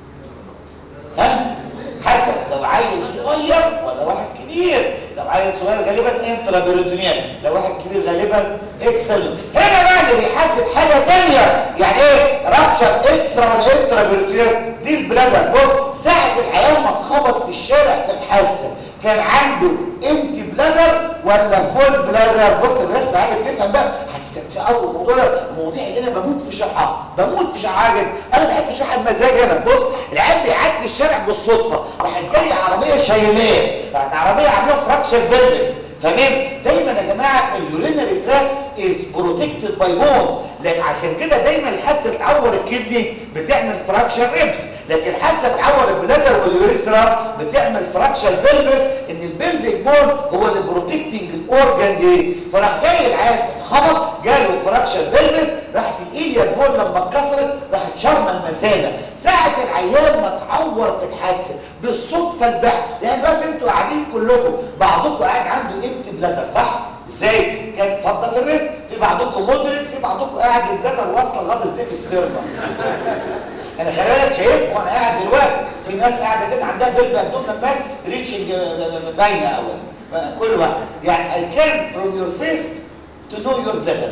ها حسب لو عيل صغير ولا واحد كبير لو عيل صغير غالبا انترا بريتونيال لو واحد كبير غالبا اكسل هنا بقى اللي بيحدد حاجه ثانيه يعني ايه رابشر اكسترا ولا انترا بريتونيال دي البلادر بص ساعه العيال ما اتخبط في الشارع في الحادثه كان عنده امتي بلادر ولا فول بلادر بص الناس معايا بتفهم بقى هتستمتعوا بالموضوع ده المواضيع اللي انا بموت في شرحها بموت في شرحها جدا انا بحب اشرح بمزاج انا بص العيال بيعدي الشارع بالصدفه راحت جايه عربيه شايلاه راحت عربيه عامله فراكشر بيلبس فاهم دايما يا جماعه اليورينري تراك از بروتكتد باي بونز لان عشان كده دايما الحادثه تعور الكدني بتعمل فراكشر ريبس لكن الحادثه تعور البلادر واليوريثرا بتعمل فراكشر بلبس ان البلفيك بون هو اللي بروتكتنج الاورجنز دي فراح جاي العيال اتخبط جاله فراكشر بلبس راحت الايليا بون لما اتكسرت راحت شرمه المثانه ساعه العيال ما اتعور في الحادثه بالصدفه البحت يعني دلوقتي انتوا قاعدين كلكم بعضكم قاعد عنده امتي بلادر صح ازاي كان فضه في الريست في بعضكم مودريت في بعضكم قاعد البلادر واصله لغايه الزيف ستيرنا انا خلي بالك شايف وانا قاعد دلوقتي في ناس قاعده كده عندها بلف ابدومينال ماس ريتشنج باينه قوي كل واحد يعني I can from your face to know your bladder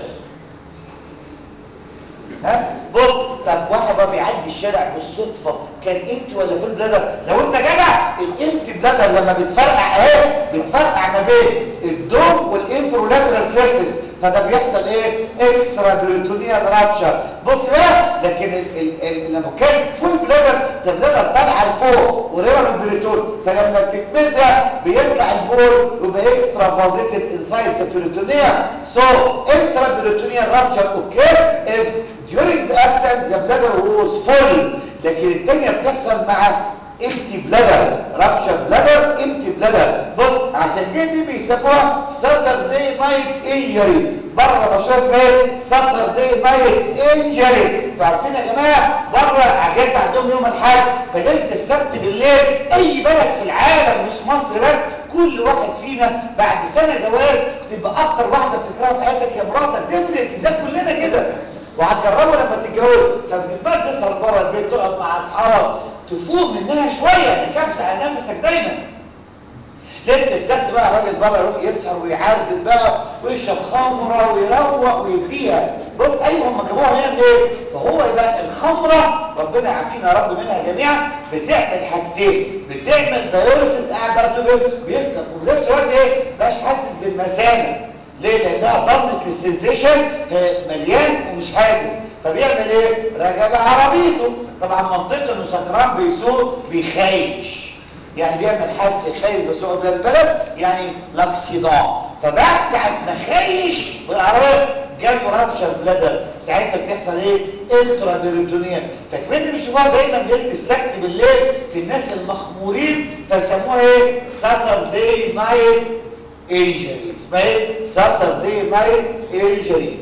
ها بص طب واحد بقى بيعدي الشارع بالصدفه كان امتي ولا فول بلادر لو انت جدع الامتي بلادر لما بتفرقع اهي بتفرقع ما بين الدوم والانفرولاترال سيرفيس فده بيحصل ايه اكسترا بريتونيال رابشر بص بقى لكن ال ال ال لما كان فول بلادر ده بلادر طالعه لفوق قريبه من البريتون فلما بتتمسح بيطلع البول يبقى اكسترا فازيتد انسايد ذا بريتونيال سو انترا بريتونيال رابشر اوكي اف during the accident the bladder was full لكن الدنيا بتحصل مع empty bladder rupture bladder empty bladder بص عشان كده دي بيسموها Saturday night injury بره مشهور فين Saturday night injury انتوا عارفين يا جماعه بره اجازه عندهم يوم الاحد فليله السبت بالليل اي بلد في العالم مش مصر بس كل واحد فينا بعد سنه جواز تبقى اكتر واحده بتكرهها في حياتك يا مراتك ديفنت ده كلنا كده وهتجربوا لما تتجوزوا فبتبقى تسهر بره البيت تقعد مع اصحابك تفوق منها شويه تكبس على نفسك دايما ليله السبت بقى الراجل بره يروح يسهر ويعدل بقى ويشرب خمره ويروق ويديها بص ايوه هم جابوها يعمل ايه فهو يبقى الخمره ربنا يعافينا يا رب منها جميعا بتعمل حاجتين بتعمل دايوريسيس قاعد بقى تقول بيسكر وفي نفس الوقت ايه مش حاسس بالمثانه ليه لانها ضمس للسنسيشن مليان ومش حاسس فبيعمل ايه راجع عربيته طبعا منطقه انه سكران بيسوق بيخايش يعني بيعمل حادثه يخيش بس يقعد جوه البلد يعني لاكسيدان فبعد ساعه ما خيش بالعربيه جاله رابشر بلادر ساعتها بتحصل ايه انترا بيريتونيال فكمان بيشوفوها دايما ليله السبت بالليل في الناس المخمورين فسموها ايه ساتردي نايت انجري اسمها ايه ساتردي نايت انجري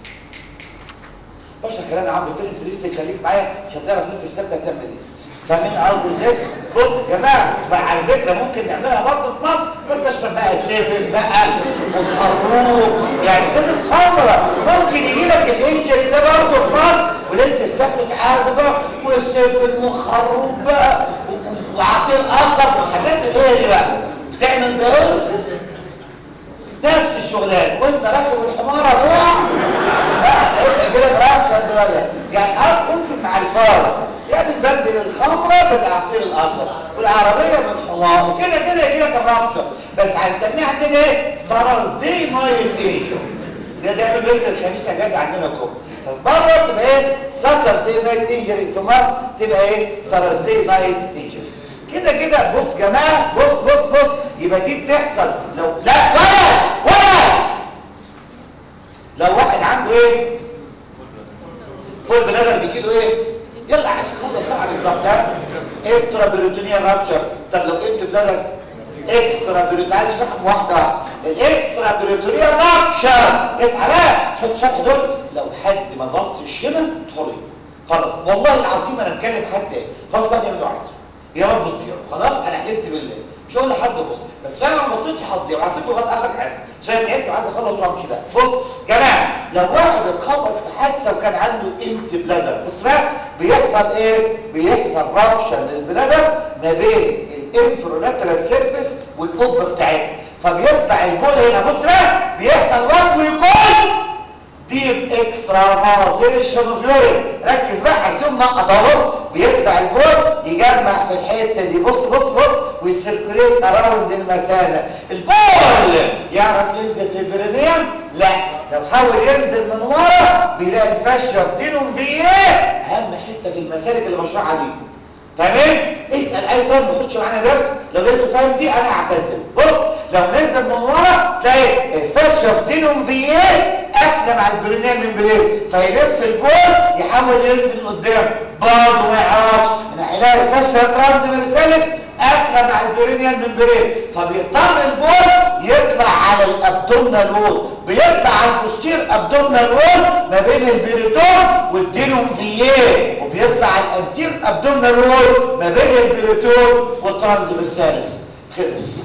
باشا كلام يا عم فين التريست خليك معايا عشان تعرف ليله السبت هتعمل ايه فاهمين قصدي ازاي بص يا جماعه وعلى فكره ممكن نعملها برضه في مصر بس اشرب بقى سيفن بقى وخروب يعني سيفن خمره ممكن يجي لك الانجري ده برضه في مصر وليله السبت معاك بقى وسيفن وخروب بقى وعصير قصب والحاجات اللي هي دي بقى بتعمل دايورسيس نفس الشغلانه وانت راكب الحماره تقع لا كده رابشر ولا يعني اه ممكن مع الفار يعني نبدل الخمره بالعصير القصب والعربيه بالحمار وكده كده يجي لك الرابشر بس هنسميها عندنا ايه سارس دي مايل انجل ده ده ليله الخميس اجازه عندنا كله ففي بره تبقى ايه ساتر دي نايت انجري في مصر تبقى ايه سارس دي نايت انجري كده كده بص جماعه بص بص بص يبقى دي بتحصل لو لا ولا ولا لو واحد عنده ايه فول بلادر بيجيله ايه يلا عايز يخلص ساعه بالظبط ها اكسترا بيروتونيا رابشر طب لو انت بلادر اكسترا بيروتونيا عايز اشرحهم واحده واحده الاكسترا بيروتونيا رابشر اسمع بقى شوف شرح دول لو حد ما بصش هنا حري خلاص والله العظيم انا اتكلم حد تاني خلاص بقى يعملوا عايزه يا رب تضيعوا خلاص انا حلفت بالله مش هقول لحد بص بس فعلا ما بصيتش هتضيع وهسيبه لغايه اخر حاسه عشان تعبت وعايز اخلص وامشي بقى بص جماعه لو واحد اتخبط في حادثه وكان عنده امت بلادر بص بقى بيحصل ايه بيحصل رابشر للبلادر ما بين الانفرولاترال سيرفيس والقبه بتاعتها فبيطلع البول هنا بص بقى بيحصل وقت ويكون ديب اكسترا فازيشن اوف يورين ركز بقى هتزوم نقط اهو بيفتح البول يجمع في الحته دي بص بص بص ويسيركوليت اراوند المثانه البول يعرف ينزل في البرينيوم لا لو حاول ينزل من ورا بيلاقي الفاشيا بتنهم في ايه اهم حته في المسالك اللي بشرحها دي تمام اسال اي طالب يخش معانا درس لو لقيته فاهم دي انا اعتذر بص لو نزل من ورا تلاقي الفاشيا بتنهم في ايه قافله مع البرينيال ممبرين فيلف البول يحاول ينزل قدام برضه ما يعرفش انا هيلاقي الفاشيا ترانسفيرساليس قافله مع البرينيال ممبرين فبيضطر البول يطلع على الابدومينال وول بيطلع على البوستير ابدومينال وول ما بين البريتون والدينوم فييه وبيطلع على الانتير ابدومينال وول ما بين البريتون والترانسفيرساليس خلص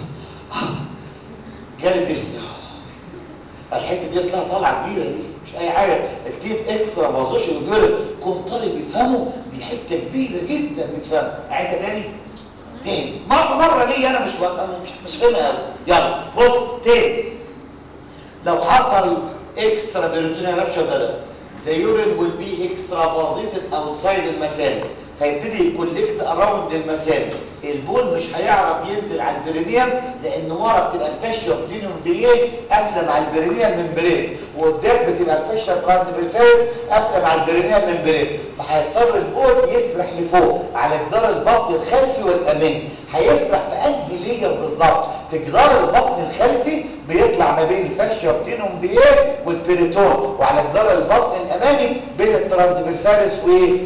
جالي ديسني الحته دي اصلها طالعه كبيره دي مش اي حاجه الديب اكسترا بوزيشن فيوريت كون طالب يفهمه دي حته كبيره جدا تتفهم عايزه تاني تاني مره مره ليه انا مش واقف انا مش مش فاهمها قوي يلا بص تاني لو حصل اكسترا بيروتونيا رابشر بدل the urine will be extravasated outside المثانه فيبتدي يكولكت اراوند المثانه البول مش هيعرف ينزل على البرينيوم لان ورا بتبقى الفاشيا بتينيوم فيه قافله مع البرينيوم ممبرين وقدام بتبقى الفاشيا ترانسفيرساليس قافله مع البرينيوم ممبرين فهيضطر البول يسرح لفوق على جدار البطن الخلفي والامامي هيسرح في انهي ليجر بالظبط في جدار البطن الخلفي بيطلع ما بين الفاشيا بتينيوم فيه والبريتون وعلى جدار البطن الامامي بين الترانسفيرساليس وايه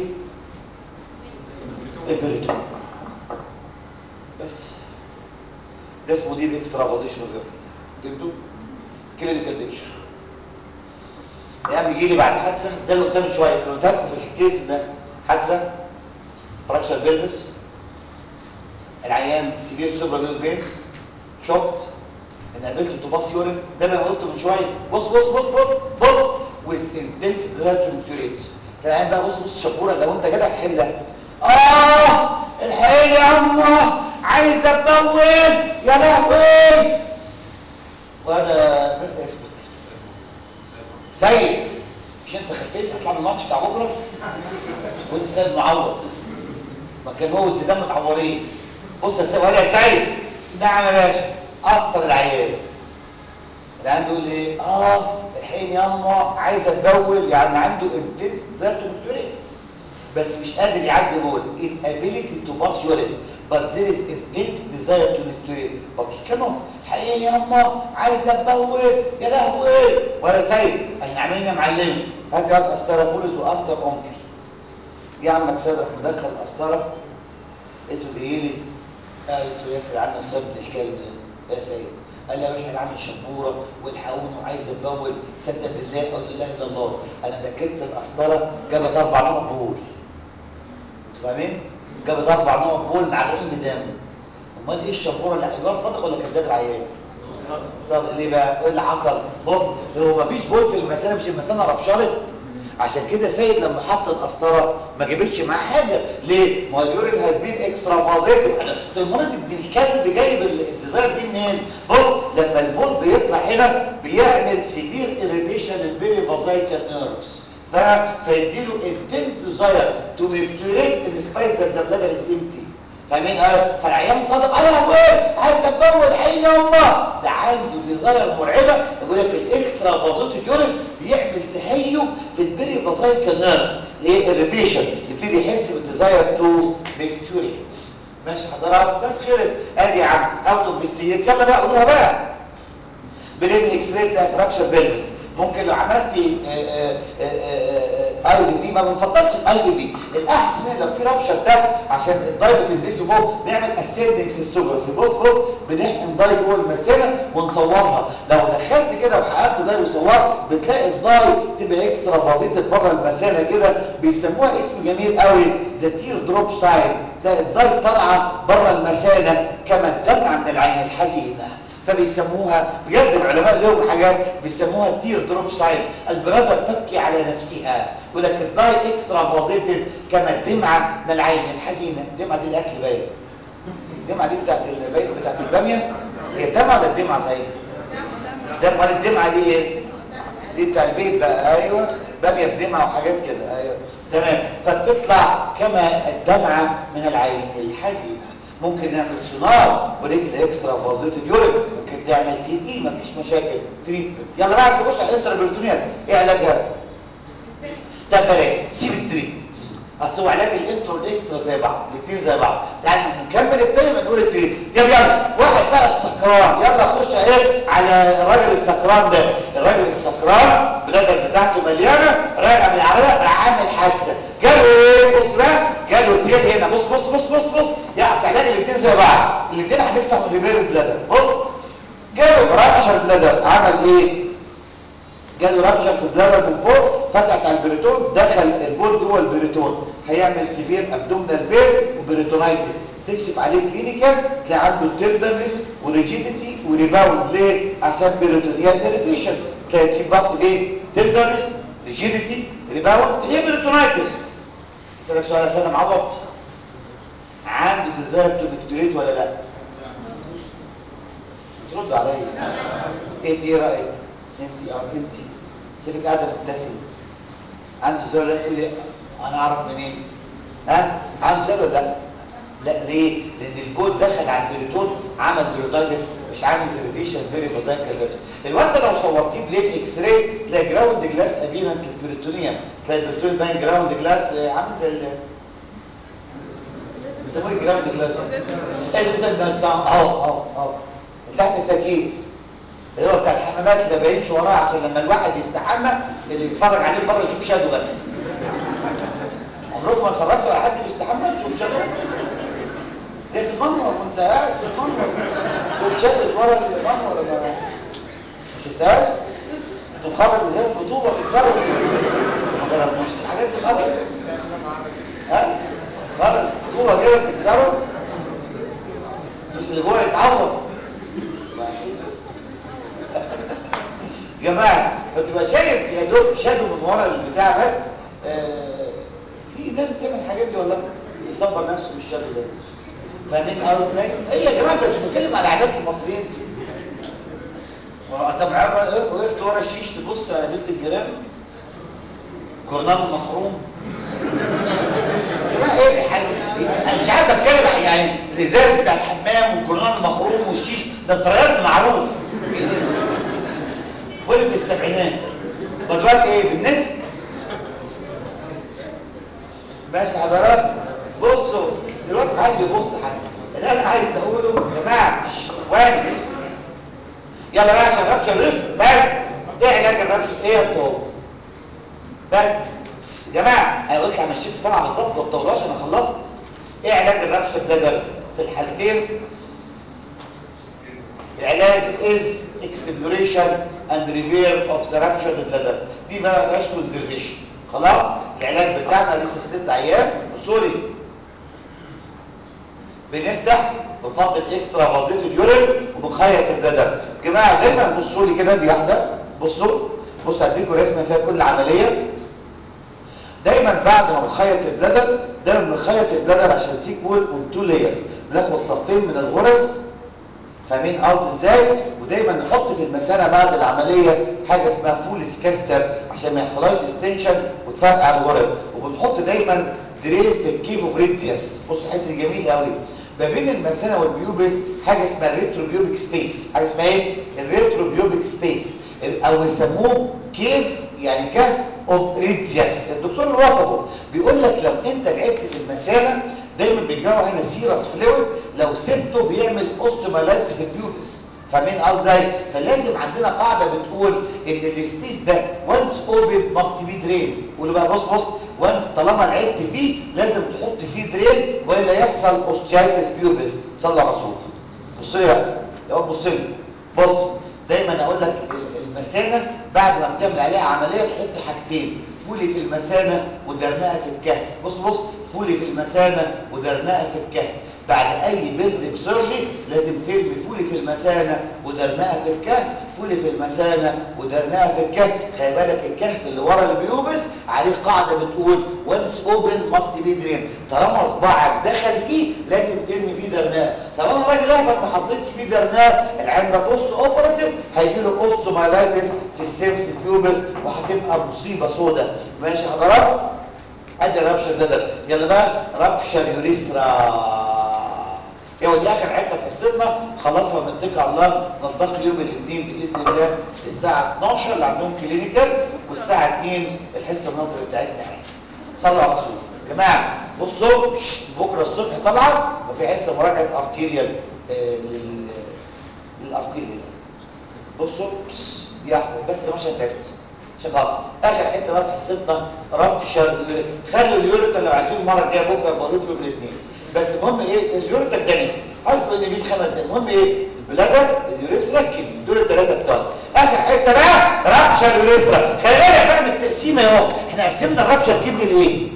البريتون بس ده اسمه ديب اكسترا بوزيشن فهمتوا كلينيكال بيكتشر يعني بيجي لي بعد حادثه زي اللي قلت من شويه انا قلت لكم في الكيس ده حادثه فراكشر بيلبس العيان سيفير سوبر بيل بين شوكت انا قابلت توباس يورين ده اللي انا قلته من شويه بص بص بص بص بص ويز انتنس ديزاتوميتوريت العيان بقى بص بص شبوره لو انت جدع حلها اه الحيل يا الله عايز اتطول يا لهوي وانا بس اسمك سيد مش انت خفيت هتطلع من الماتش بتاع بكره تقول لي سيد معوض ما كان هو وزيدان متعورين بص يا سيد ولا يا سيد نعم يا باشا اسطر العيال العيال بيقول ايه اه الحقيقة ياما عايز اتبول يعني عنده انتنس ذاته متولد بس مش قادر يعدي بول inability to pass urine but there is intense desire to urinate but he cannot حقيقة ياما عايز اتبول يا لهوي ولا سيد احنا عاملين يا معلم هات يا قسطره فولس وقسطر اونكل يا عمك صدرك مدخل القسطره لقيته جاي لي قال له ياسر عم الصبت الكلب يا سيد قال لي يا باشا انا عامل شبوره والحقوني وعايز اتبول صدق بالله او لا اله الا الله انا دككت القسطره جابت اربع نقط بول انتوا فاهمين؟ جابت اربع نقط بول معلقين بدم امال ايه الشبوره اللي الواد صادق ولا كذاب العيان؟ صادق ليه بقى؟ ايه اللي حصل؟ بص هو مفيش بول في المثانه مش المثانه ربشرت عشان كده سيد لما حط القسطره ما جابتش معاه حاجه ليه ما هو اليورين هاز بين اكسترا فازيتد المرض دي الكلب جايب الديزاير دي منين بص لما البول بيطلع هنا بيعمل سيفير اريتيشن للبيري فازايكال نيرفز ف فيديله انتنس ديزاير تو ميكتوريت ان سبايت ذات ذا بلادر از امتي فاهمين اه فالعيان صادق انا هو عايز اتبول حين امه ده عنده ديزاير مرعبه يقول لك الاكسترا فازوتيك يورين بيعمل تهيج في البيري فازايكال نيرفز ايه اريتيشن يبتدي يحس بالديزاير تو ميكتوريت ماشي حضرتك بس خلص ادي يا عم اوت اوف فيستيت يلا بقى قولوها بقى بلين اكس راي فراكشر بيلفس ممكن لو عملت اي في بي ما بنفضلش الاي في بي الاحسن لو في رابشر ده عشان الداي بتنزل فوق نعمل اسيندنج سيستوجرافي بص بص بنحقن داي جوه المثانه ونصورها لو دخلت كده وحققت داي وصورت بتلاقي الداي تبقى اكسترا فازيتد بره المثانه كده بيسموها اسم جميل قوي ذا تير دروب ساين تلاقي الداي طالعه بره المثانه كما الدمعه من العين الحزينه فبيسموها بجد العلماء لهم حاجات بيسموها تير دروب ساين البرادة تبكي على نفسها يقول لك الداي اكسترا فازيتد كما الدمعة من العين الحزينة الدمعة دي الاكل باين الدمعة دي بتاعت الباين بتاعت البامية هي الدمعة ولا الدمعة زي الدمعة الدمعة دي ايه دي بتاع البيت بقى ايوه بامية بدمعة وحاجات كده ايوه تمام فبتطلع كما الدمعة من العين الحزينة ممكن نعمل سونار ورجل اكسترا فازيتد يورين ممكن تعمل سي تي مفيش مشاكل تريتمنت يلا بقى نخش على الانتربرتونيات ايه علاجها طب بلاش سيب التريتمنت اصل هو علاج الانترو والاكسترا زي بعض الاثنين زي بعض تعالى نكمل التاني ما نقول التريتمنت يلا يلا واحد بقى السكران يلا خش ايه على الراجل السكران ده الراجل السكران البلادر بتاعته مليانه راجع من العربيه راح عامل حادثه جاله ايه بص بقى جاله تير هنا بص بص بص بص بص يا اصل علاج الاثنين زي بعض الاثنين هنفتح مدبير البلادر بص جاله رابشر بلادر عمل ايه جاله رابشر في البلادر من فوق فتحت على البريتون دخل البول جوه البريتون هيعمل سيفير ابدومينال بين وبريتونايتس تكشف عليه كلينيكال تلاقي عنده تيردرنس وريجيديتي وريباوند ليه عشان بريتونيال اريتيشن تلاقي تجيب بطن ليه تيردرنس ريجيديتي ريباوند ليه بريتونايتس اسالك سؤال يا سيدنا معوض عنده ديزاير تو ميكتوريت ولا لا ترد عليا ايه دي رايك انت اه انت شايفك قاعده مبتسمه عنده ديزاير لا تقول لي انا اعرف منين ها عنده ديزاير ولا لا لا ليه لان البول دخل على البريتون عمل بيرودايتس مش عامل اريديشن فيري فازايكال لابس الواد ده لو صورتيه بليد اكس راي تلاقي جراوند جلاس ابيرنس للبريتونيوم تلاقي البريتونيوم باين جراوند جلاس عامل زي ال بيسموه ايه جراوند جلاس ده ازاز بس اهو اهو اهو تحت التكييف اللي هو بتاع الحمامات اللي باينش وراه عشان لما الواحد يستحمى اللي يتفرج عليه بره يشوف شادو بس عمركم ما اتفرجتوا على حد بيستحمى يشوف شادو ليه في المنور وانت قاعد في المنور وتشدد ورا المنور ولا شفتهاش انتوا مخبط ازاز بطوبه تكسروا ما جربتوش الحاجات دي خالص ها خالص بطوبه كده تكسروا مش اللي جوه يتعور يا جماعه بتبقى شايف يا دوب شادو من ورا البتاع بس آه في ناس بتعمل الحاجات دي والله يصبر نفسه بالشادو ده فاهمين قصدي ازاي؟ هي يا جماعه انت مش بتتكلم على عادات المصريين ورا الشيش تبص على بنت الجيران كورنال مخروم يبقى ايه الحاجه انا مش عارف اتكلم يعني الازاز بتاع الحمام والكورنال المخروم والشيش ده الطريقات معروف ولد في السبعينات ودلوقتي ايه بالنت ماشي حضرات بصوا دلوقتي عايز يبص حاجه اللي انا عايز اقوله يا جماعه وين يلا بقى عشان رابشر ريسك بس ايه علاج الرابشر ايه يا طول بس يا جماعه انا قلت همشيك بسرعه بالظبط ما تطولوش انا خلصت ايه علاج الرابشر بلادر في الحالتين العلاج از exploration and repair of the ruptured bladder دي بقى فيهاش كونزرفيشن خلاص العلاج بتاعنا لسه ست عيان سوري بنفتح بنفضل اكسترا فازيت اليورين وبنخيط البلادر يا جماعه دايما بصوا لي كده دي واحده بصوا بصوا هديكم رسمه فيها كل عمليه دايما بعد ما بنخيط البلادر دايما بنخيط البلادر عشان سيك وول وتو لايرز بناخد صفين من الغرز فاهمين قصدي ازاي ودايما نحط في المثانه بعد العمليه حاجه اسمها فول سكاستر عشان ما يحصلهاش ديستنشن وتفرقع الغرز وبنحط دايما دريل بالكيفو فريتسياس بصوا الحته دي جميل قوي ما بين المثانه والبيوبس حاجه اسمها الريترو بيوبيك سبيس حاجه اسمها ايه الريترو بيوبيك سبيس او يسموه كيف يعني كهف اوف ريتسياس الدكتور اللي وصفه بيقول لك لو انت لعبت في المثانه دايما بيجروا هنا سيرس فلويد لو سبته بيعمل اوستومالايتس في البيوبس فاهمين قصدي فلازم عندنا قاعده بتقول ان السبيس ده وانس اوبن ماست بي درين قولوا بقى بص بص وانس طالما لعبت فيه لازم تحط فيه درين والا يحصل اوستيايتس بيوبس صلى على رسول بص لي بقى لو بص لي بص دايما اقول لك المثانه بعد ما بتعمل عليها عمليه تحط حاجتين فولي في المثانه ودرنقه في الكهف بص بص فولي في المثانه ودرنقه في الكهف بعد اي بلفيك سيرجي لازم ترمي فولي في المثانه ودرنقه في الكهف فولي في المثانه ودرنقه في الكهف خلي بالك الكهف اللي ورا البيوبس عليه قاعده بتقول وانس اوبن ماست بي درين طالما صباعك دخل فيه لازم ترمي فيه درنقه طالما راجل اهبل ما حطيتش فيه درنقه العين ده بوست اوبراتيف هيجي له اوستومايلايتس في السيمس بيوبس وهتبقى مصيبه سوداء ماشي حضرات ادي رابشر بلادر يلا بقى رابشر يوريثرا يا ودي اخر حته في حصتنا خلاص ونتكل على الله نلتقي يوم الاثنين باذن الله الساعه 12 اللي عندهم كلينيكال والساعه 2 الحصه النظري بتاعتنا عادي صلوا على الرسول يا جماعه بصوا بكره الصبح طبعا وفي حصه مراجعه ارتيريال آه للارتيريال بصوا دي واحده بس يا باشا انتهت شغال اخر حته بقى في حصتنا رابشر خلوا اليوريتا اللي عايزين المره الجايه بكره بقول لكم الاثنين بس المهم ايه اليوريتا الدنس عارفوا ان دي خمس دقايق المهم ايه البلادر اليوريثرا الكدني دول الثلاثه بتوع اخر حته بقى رابشر اليوريثرا خلي بالك بقى من التقسيمه اهو احنا قسمنا الرابشر كدني لايه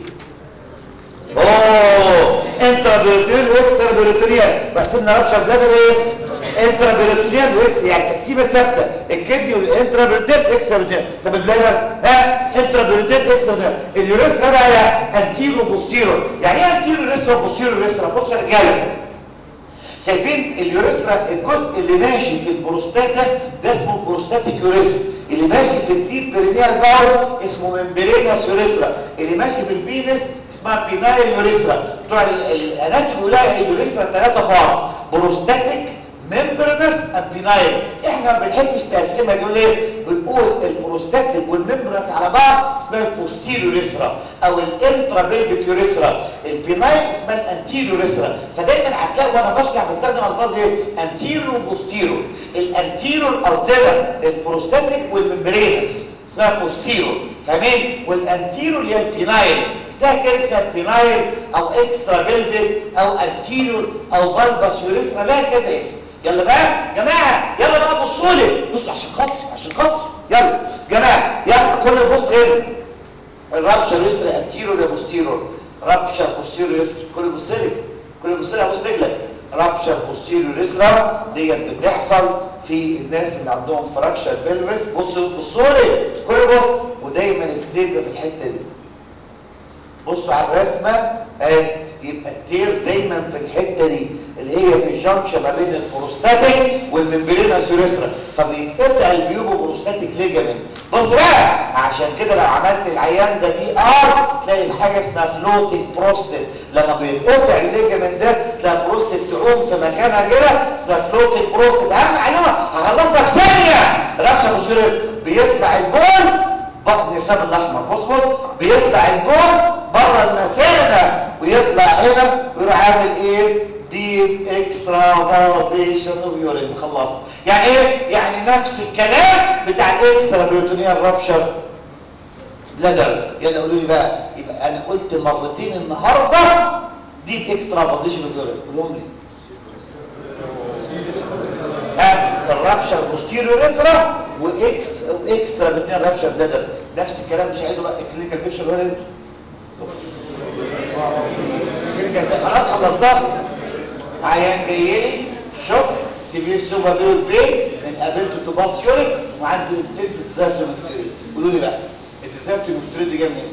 اوه انترا بيريتونيال واكسترا بيريتونيال قسمنا رابشر بلادر ايه انترا بيريتونيال واكسترا يعني تقسيمه ثابته الكدني والانترا بيريتونيال اكسترا بيريتونيال طب البلادر ها انترا بيريتونيال اكسترا بيريتونيال اليوريثرا بقى يا انتيرو بوستيرو يعني ايه انتيرو يوريثرا بوستيرو يوريثرا بصوا يا رجاله شايفين اليوريثرا الجزء اللي ماشي في البروستاتا ده اسمه بروستاتيك يوريثرا اللي ماشي في الديب بيرينيال باور اسمه ممبرينس يوريثرا اللي ماشي في البينس اسمها بينايل يوريثرا بتوع الاناتومي ولاقي اليوريثرا ثلاثه بارتس بروستاتيك ممبرنس امبينايل احنا ما بنحبش نقسمها دول ايه بنقول البروستاتيك والممبرنس على بعض اسمها البوستيريو يوريثرا او الانترا بيلفيك يوريثرا البينايل اسمها الانتيريو يوريثرا فدايما هتلاقي وانا بشرح بستخدم الفاظ ايه انتيريو وبوستيريو الانتيريو الارتيرا البروستاتيك والممبرينس اسمها بوستيريو فاهمين والانتيريو اللي هي البينايل اسمها كده اسمها بينايل او اكسترا بيلفيك او انتيريور او بالبس يوريثرا لها كذا اسم يلا بقى جماعه يلا بقى بصوا لي بصوا عشان خاطر عشان خاطر يلا جماعه يلا كل بص هنا الرابشر يسرى انتيريور يا بوستيريور رابشر بوستيريور يسرى كل بص لي كل بص لي ابص رجلك رابشر بوستيريور يسرى ديت بتحصل في الناس اللي عندهم فراكشر بيلفس بصوا بصوا لي كل بص ودايما التير في الحته دي بصوا على الرسمه اهي يبقى التير دايما في الحته دي اللي هي في الجنكشن ما بين البروستاتيك والممبرينس يوريثرا فبيتقطع البيوبو بروستاتيك سمباثيك ليجامنت بص بقى عشان كده لو عملت العيان ده بي ار تلاقي حاجه اسمها فلوتنج بروستات لما بيتقطع الليجامنت ده تلاقي بروستات تعوم في مكانها كده اسمها فلوتنج بروستات اهم معلومه هخلصها في ثانيه رابشه بوستيريور بيطلع البول بطن النساب الاحمر بص بص بيطلع البول بره المثانه ويطلع هنا ويروح عامل ايه ديب اكسترافازيشن اوف يورين خلاص يعني ايه يعني نفس الكلام بتاع الاكسترا بيوتونيال رابشر لدر يلا قولوا لي بقى يبقى انا قلت مرتين النهارده ديب اكسترافازيشن اوف يورين قولهم لي ها الرابشر بوستيريور اسرا واكسترا واكسترا بيوتونيال رابشر لدر نفس الكلام مش عايزه بقى الكلينيكال بيكشر ولا انتوا الكلينيكال خلاص خلصناه عيان جاي لي شوك سيفير سوبر بيوت بين من قابلته تو باس يوريك وعنده انتنس ديزاير تو مكتريت قولوا لي بقى الديزاير تو مكتريت دي جايه منين؟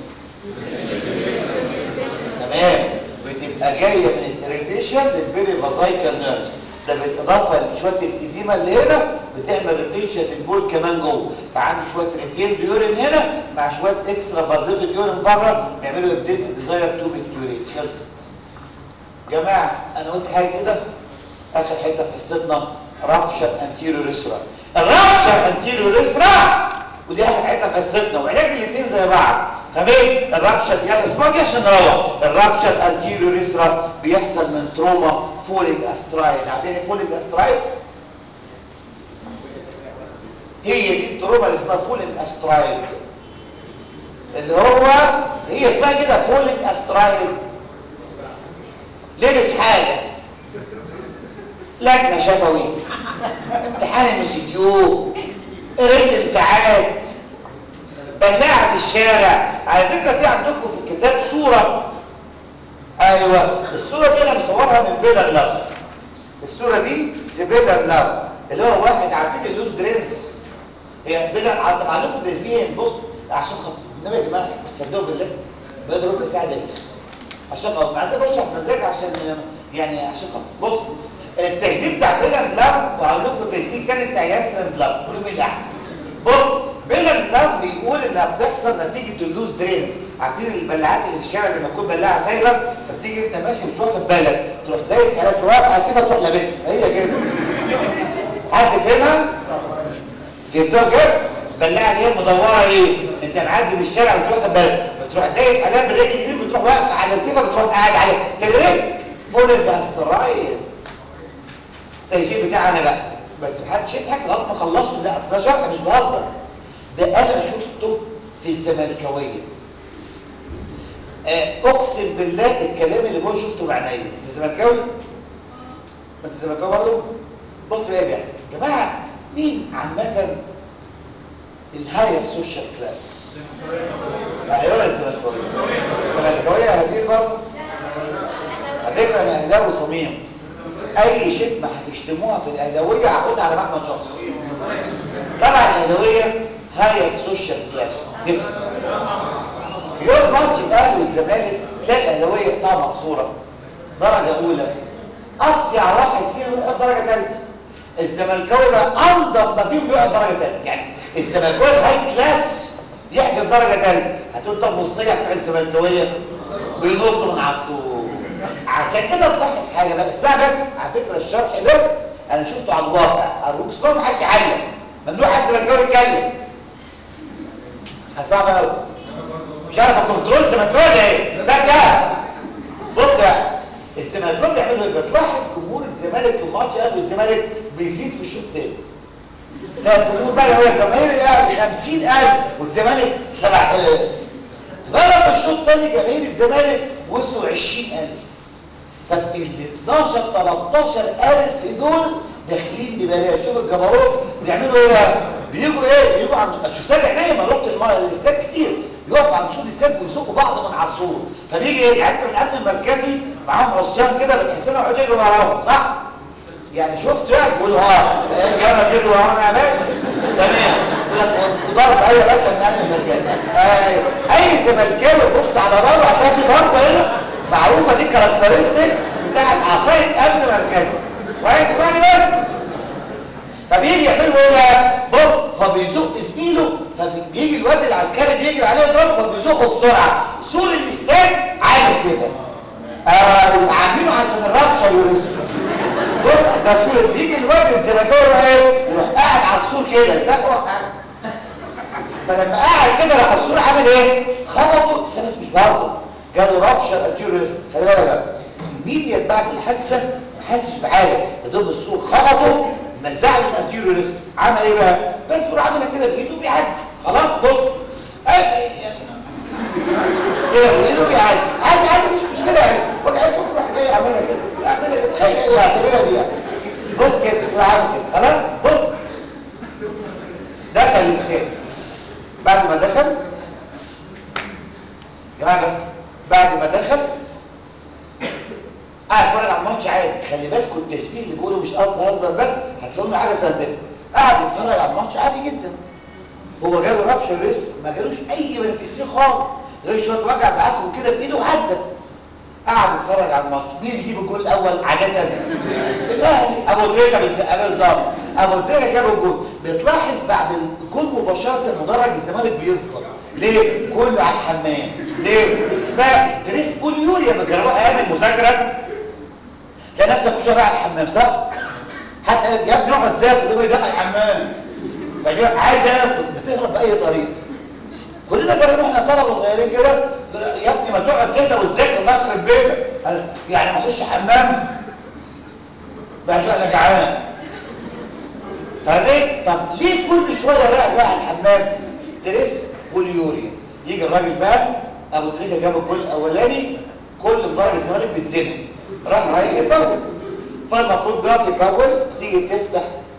تمام بتبقى جايه من الريديشن للفيري فازايكال نيرفز ده بالاضافه لشويه الاديمه اللي هنا بتعمل ريتيشن للبول كمان جوه فعندي شويه ريتين يورين هنا مع شويه اكسترا فازيتد يورين بره بيعملوا انتنس ديزاير تو مكتريت خلصت جماعة أنا قلت حاجة كده آخر حتة في حصتنا رابشر انتيريور اسرا الرابشر انتيريور اسرا ودي آخر حتة في حصتنا وعلاج الاثنين زي بعض فمين الرابشر يلا اسمعوا عشان نروح الرابشر انتيريور اسرا بيحصل من تروما فوليك استرايد عارفين ايه فوليك استرايد؟ هي دي التروما اللي اسمها فوليك استرايد اللي هو هي اسمها كده فوليك استرايد لبس حاجة لجنة شفوي امتحان ام سي كيو ريتن ساعات بلاعة في الشارع على فكرة في عندكم في الكتاب صورة ايوه الصورة دي انا مصورها من بيلر لاف الصورة دي في بيلر لاف اللي هو واحد عارفين اللوز درينز هي بيلر عندكم تسبيهين بص عشان خاطر النبي يا جماعه صدقوا بالله بقدر ربع ساعه دقيقه عشان خاطر عايز بشرح مزاج عشان يعني عشان خاطر بص التجديد بتاع بيلان لاف وهقول لكم التجديد كان بتاع ياسر لاف قولوا مين الاحسن بص بيلان لاف بيقول انها بتحصل نتيجه اللوز درينز عارفين البلاعات اللي في الشارع لما تكون بلاعه سايبه فبتيجي انت ماشي مش واخد بالك تروح دايس عليها تروح هتسيبها تروح لابسها هي كده حد فهمها؟ فهمتوها كده؟ بلاعه اللي هي مدوره ايه؟ انت معدي في الشارع مش واخد بالك بتروح دايس عليها بالرجل اليمين بتروح واقف على السيفه بتروح قاعد عليها تدرك فول الاسترايد التسجيل بتاعنا بقى بس محدش يضحك لغايه ما خلصوا لا ده شرح مش بهزر ده انا شفته في الزمالكاويه اقسم بالله الكلام اللي بقول شفته بعينيا في الزمالكاوي ما انت زملكاوي برضه بص ايه بيحصل يا جماعه مين عامه الهاير سوشيال كلاس ايوه الزملكاويه الزملكاويه هدير برضه على فكره انا اهلاوي صميم اي شتمه هتشتموها في الاهلاويه هاخدها على محمد شخص طبعا الاهلاويه هاير سوشيال كلاس يوم ماتش الاهلي والزمالك تلاقي الاهلاويه بتاع مقصوره درجه اولى اصيع واحد فيهم يقعد درجه ثالثه الزملكاوي بقى انضف ما فيهم بيقعد درجه ثالثه يعني الزملكاوي هاي كلاس يحجز درجه ثالثه هتقول طب والصيع بتاع الزملكاويه بينطوا من على السور عشان كده تلاحظ حاجه بقى اسمع بس على فكره الشرح ده انا شفته على الواقع ارجوك اسمعوا ما حدش يعلم ممنوع حد زملكاوي يتكلم صعب قوي مش عارف الكنترول زملكاوي ايه ده سهل بص بقى الزمالكاوي بيعملوا ايه بتلاحظ جمهور الزمالك في ماتش اهلي والزمالك بيزيد في الشوط الثاني ده الجمهور بقى هو الجماهير الاهلي 50000 والزمالك 7000 ضرب الشوط الثاني جماهير الزمالك وصلوا 20000 طب ال 12 13000 دول داخلين ببلاش شوف الجبروت بيعملوا ايه بيجوا ايه بيجوا عند شفتها بعينيا ما رحت الاستاد كتير يقفوا عند سور الاستاد ويسوقوا بعض من على السور فبيجي ايه يعني من الامن المركزي معاهم عصيان كده بتحس انهم يقعدوا يجروا وراهم صح يعني شفت يعني بيقولوا اه يلا جروا ورانا يا باشا تمام وضرب اي باشا من الامن المركزي ايوه اي زملكاوي بص على ضربه هتلاقي ضربه هنا معروفه دي كاركترستيك بتاعت عصايه امن مركزي كويس اسمعني بس فبيجي يعملوا ايه بقى بص فبيزق زميله فبيجي الواد العسكري بيجري عليه يضربه فبيزقه بسرعه سور الاستاد عامل كده آه عاملينه عشان الرابشة يوريسي بص ده سور بيجي الواد الزمكاوي ايه يروح قاعد على السور كده زقه فلما قاعد كده راح السور عامل ايه خبطه بس بس مش بهزر جاله رابشر انتيريوريست خلي بالك بقى الميديا بعد الحادثه ما حاسش بحاجه يا دوب السور خبطه مزع له الانتيريوريست عمل ايه بقى بس بيروح عاملها كده بايده وبيعدي خلاص بص يعني كده بايده بيعدي عادي عادي مش مشكله يعني وجعته يروح جاي عاملها كده يعملها كده تخيل ايه يعتبرها دي يعني بص كده يروح عامل كده خلاص بص دخل الاستاد بعد ما دخل يا جماعه بس بعد ما دخل قاعد اتفرج على الماتش عادي خلي بالكم التشبيه اللي بيقوله مش قصدي اهزر بس هتلاقوا حاجه سندفه قاعد يتفرج على الماتش عادي جدا هو جاله رابشر ريست ما جالوش اي بنفسيه خالص غير شويه وجع دعاكم كده بايده وعدى قاعد يتفرج على الماتش مين بيجيب الجول الاول عاده الاهلي ابو تريكه بالظبط ابو تريكه جاب الجول بتلاحظ بعد الجول مباشره مدرج الزمالك بيفضل ليه كله على الحمام ليه اسمها ستريس بوليوريا بتجربوها ايام المذاكره تلاقي نفسك مش على الحمام صح حتى يا ابني اقعد ذاكر هو يدخل الحمام فجاه عايز ياكل بتهرب باي طريقه كلنا جربنا احنا طلبه صغيرين كده يا ابني ما تقعد كده وتذاكر الله يخرب بيتك يعني ما اخش حمام بقى شو انا جعان فليه طب ليه كل شويه رايح رايح الحمام ستريس بوليوريا يجي الراجل بقى ابو تريكه جاب الجول الاولاني كل مدرج الزمالك بالزنا راح رايح يبول فالمفروض بقى في يبول تيجي تفتح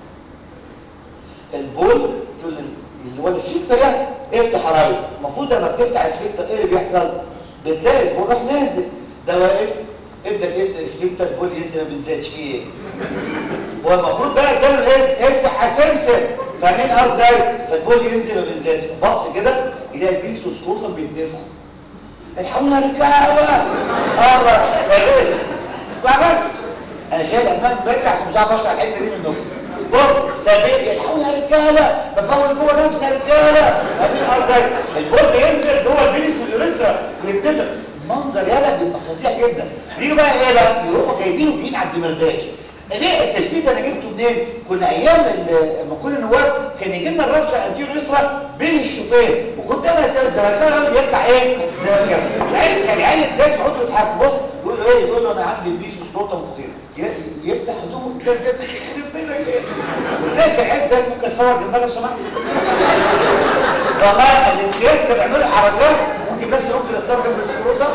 البول اللي هو السفنكتر يعني افتح رايت المفروض لما بتفتح السفنكتر ايه اللي بيحصل بتلاقي البول راح نازل ده واقف ادى الايه السفنكتر البول ينزل ما بينزلش فيه ايه هو المفروض بقى تعمل ايه افتح اسمسم فاهمين ارض ازاي فالبول ينزل ما بينزلش بص كده يلاقي البيس وسكوتهم بيتنفخوا الحمد لله رجاله الله يا بس اسمع بس انا شايل امام بدري عشان مش عارف اشرح الحته دي منكم بص ده بيجي الحمد لله رجاله بكون جوه نفسي يا رجاله فاهمين ارض ازاي البول بينزل جوه البيس واليوريثرا بيتنفخ منظر يالا بيبقى فظيع جدا بيجوا بقى ايه بقى يروحوا جايبينه جايين على الدمرداش ليه التشبيه ده انا جبته منين كنا ايام لما كنا نواب كان يجي لنا الرابشه انتيرو يسرى بين الشوطين وكنت انا اسوي الزمالكاوي يطلع ايه زمالكاوي العيال كان العيال الداش يقعدوا يضحكوا بص يقول له ايه يقول له انا عندي البيس وسلطه مفطير يفتح هدومه تلاقي كده يخرب بيتك ايه وتلاقي العيال ده ممكن صور جنبها لو سمحت والله الامتياز كانوا بيعملوا حركات ممكن بس ممكن اتصور جنب السكروته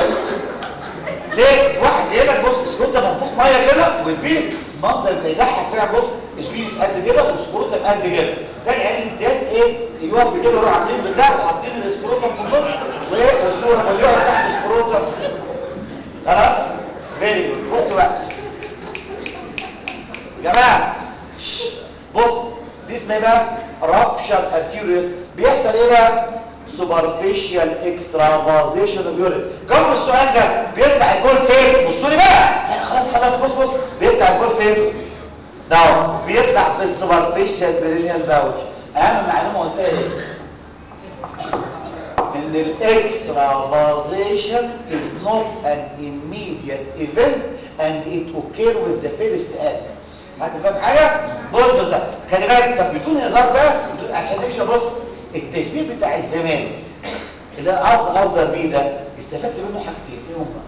ليه واحد جاي لك بص السكروته منفوخ ميه كده والبيس منظر بيضحك فيها بص البيس قد كده والسكروته قد كده ده العيال الامتياز ايه يقف كده يروحوا عاملين بتاع وحاطين السكروته في النص وايه والصوره اللي يقعد تحت السكروته خلاص فيري جود بص بقى يا جماعه بص دي اسمها بقى رابشر انتيريوس بيحصل ايه بقى سوبرفيشال اكسترافازيشن اوف يورين جاوب السؤال ده بيطلع الجول فين بصوا لي بقى خلاص خلاص بص بص بيطلع الجول فين ده بيطلع في السوبرفيشال برينيال باوش اهم معلومه قلتها ايه ان الاكسترافازيشن is not an immediate event and it occur with the first act حد فاهم حاجه بص بص خلي بالك طب بدون هزار بقى عشان نمشي بص التشبيه بتاع الزمان اللي قصد اهزر بيه ده استفدت منه حاجتين ايه هما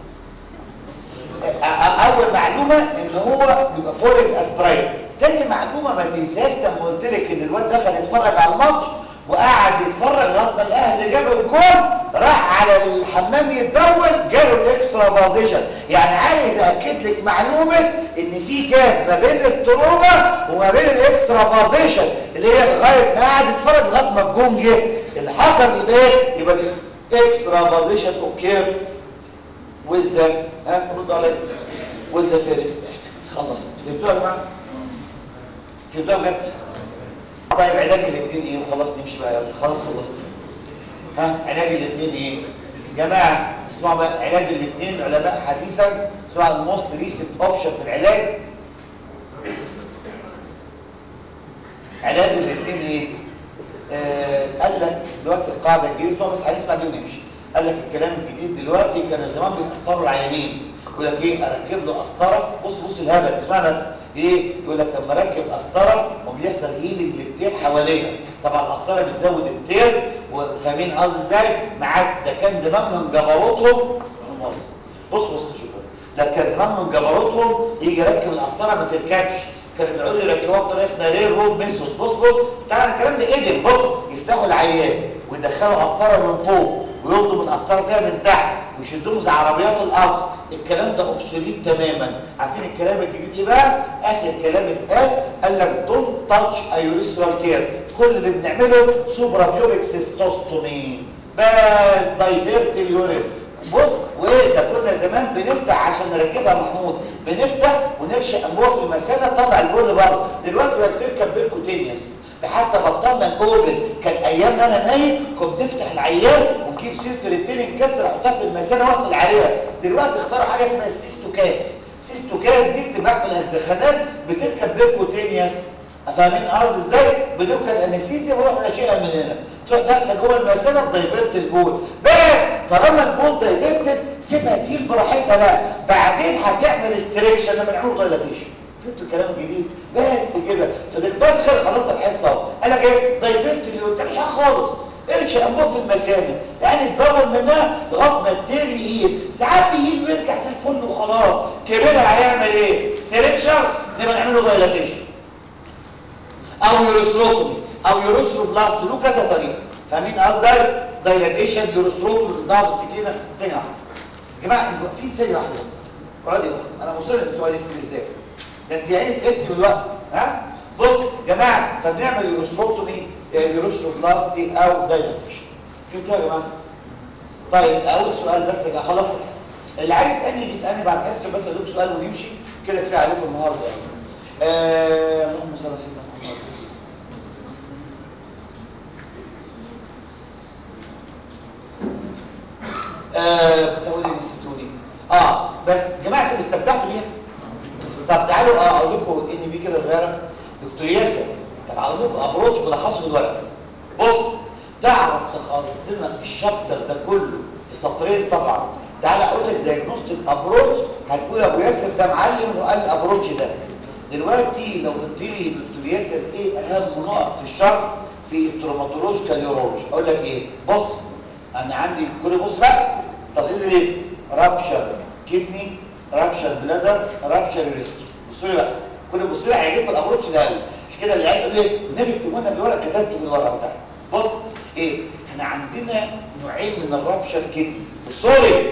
اول معلومه ان هو بيبقى فولد استرايك تاني معلومه ما تنساش لما قلت لك ان الواد دخل يتفرج على الماتش وقعد يتفرج لغايه ما الاهلي جاب الجول راح على الحمام يتبول جاله الاكسترا بازيشن يعني عايز اكد لك معلومه ان في جاب ما بين التروما وما بين الاكسترا بازيشن اللي هي لغايه ما قعد يتفرج لغايه ما الجون جه اللي حصل يبقى ايه يبقى اكسترا بازيشن اوكي وذ ها رد عليا وذ فيرست خلصت فهمتوها يا جماعه فهمتوها بجد طيب علاج الاثنين ايه وخلاص نمشي بقى يلا خلاص خلصت ها علاج الاثنين ايه جماعه اسمعوا بقى علاج الاثنين علماء حديثا اسمعوا الموست ريسنت اوبشن في العلاج علاج الاثنين ايه آه قال لك دلوقتي القاعده الجديده اسمها بس هنسمع دي ونمشي قال لك الكلام الجديد دلوقتي كانوا زمان بيقسطروا العيانين يقول لك ايه اركب له قسطره بص بص الهبل اسمها بس ايه يقول لك لما اركب قسطره وبيحصل هيلينج للتير حواليها طبعا القسطره بتزود التير وفاهمين قصدي ازاي معاك ده كان زمان من جبروتهم بص بص شوف ده كان زمان من جبروتهم يجي يركب القسطره ما تركبش كانوا بيقعدوا يركبوها بطريقه اسمها ريل رود ميثود بص بص طبعا الكلام ده قدم بص يفتحوا العيان ويدخلوا قسطره من فوق ويرضوا بالقسطره فيها من تحت ويشدوهم زي عربيات الارض الكلام ده اوبسوليت تماما عارفين الكلام الجديد ايه بقى اخر كلام اتقال قال لك دونت تاتش ايوريثرال كير كل اللي بنعمله سوبرا بيوبيك سيستوستومي بس دايفيرت اليورين بص وايه ده كنا زمان بنفتح عشان نركبها محمود بنفتح ونرشق انبوه في المثانه طلع البول بره دلوقتي بقت تركب بيركوتينيوس حتى بطلنا الاوبن كان ايام انا نايم كنت نفتح العيان ونجيب سلسله الاثنين انكسر احطها في المثانه واقفل عليها دلوقتي اختاروا حاجه اسمها السيستوكاس سيستوكاس دي بتبقى في الهكسخانات بتركب بيركوتينيوس فاهمين قصدي ازاي بدوكا الانستيزيا بروح ناشئها من هنا تروح داخله جوه المثانه دايفرت البول بس طالما البول دايفرتد سيبها تهيل براحتها بقى بعدين هتعمل استريكشن لما نعمل دايلاتيشن فهمتوا الكلام الجديد بس كده فالبسخر خلاص الحصه اهو انا جاي دايفرت اليوم انت مش خالص ارش انبوه في المثانه يعني تدور منها لغايه ما التير يهيل ساعات بيهيل ويرجع زي الفل وخلاص كبرها هيعمل ايه ستريكشر نبقى نعمله دايلاتيشن او يوروستروتومي او يوروستروبلاست له كذا طريقه فاهمين قصدي دايلاتيشن يوروستروتومي ضغط السكينه ثانيه واحده يا جماعه انتوا واقفين ثانيه واحده بس اقعدي انا مصر ان انتوا قاعدين ازاي ده انت عينك تكتب الوقت ها بص يا جماعه فبنعمل يوروستروتومي يوروستروبلاستي او دايلاتيشن فهمتوا يا جماعه طيب اول سؤال بس يا خلصت الحصه اللي عايز يسالني يجي يسالني بعد الحصه بس ادوك سؤال ونمشي كده كفايه عليكم النهارده يعني آه اللهم صل على سيدنا محمد آه كنت هقول ايه نسيتوني اه بس يا جماعه انتوا استمتعتوا بيها طب تعالوا اه اقول لكم ان بي كده صغيره دكتور ياسر طب هقول لكم ابروتش ملخصه في الورق بص تعرف تخلص لنا الشابتر ده كله في سطرين طبعا تعالى اقول لك دايجنوستيك ابروتش هتقول ابو ياسر ده معلم انه قال الابروتش ده دلوقتي لو قلت لي دكتور ياسر ايه اهم نقط في الشرح في التروماتولوجيكال يورولوجي اقول لك ايه بص انا عندي كل بص بقى تقول لي رابشر كدني رابشر بلادر رابشر ريست بصوا لي بقى كل بص لي هيجيب الابروتش ده قوي مش كده اللي عايز ايه النبي اكتبوا لنا في الورق كتبته في الورقه بتاعتي بص ايه احنا عندنا نوعين من الرابشر كدني سوري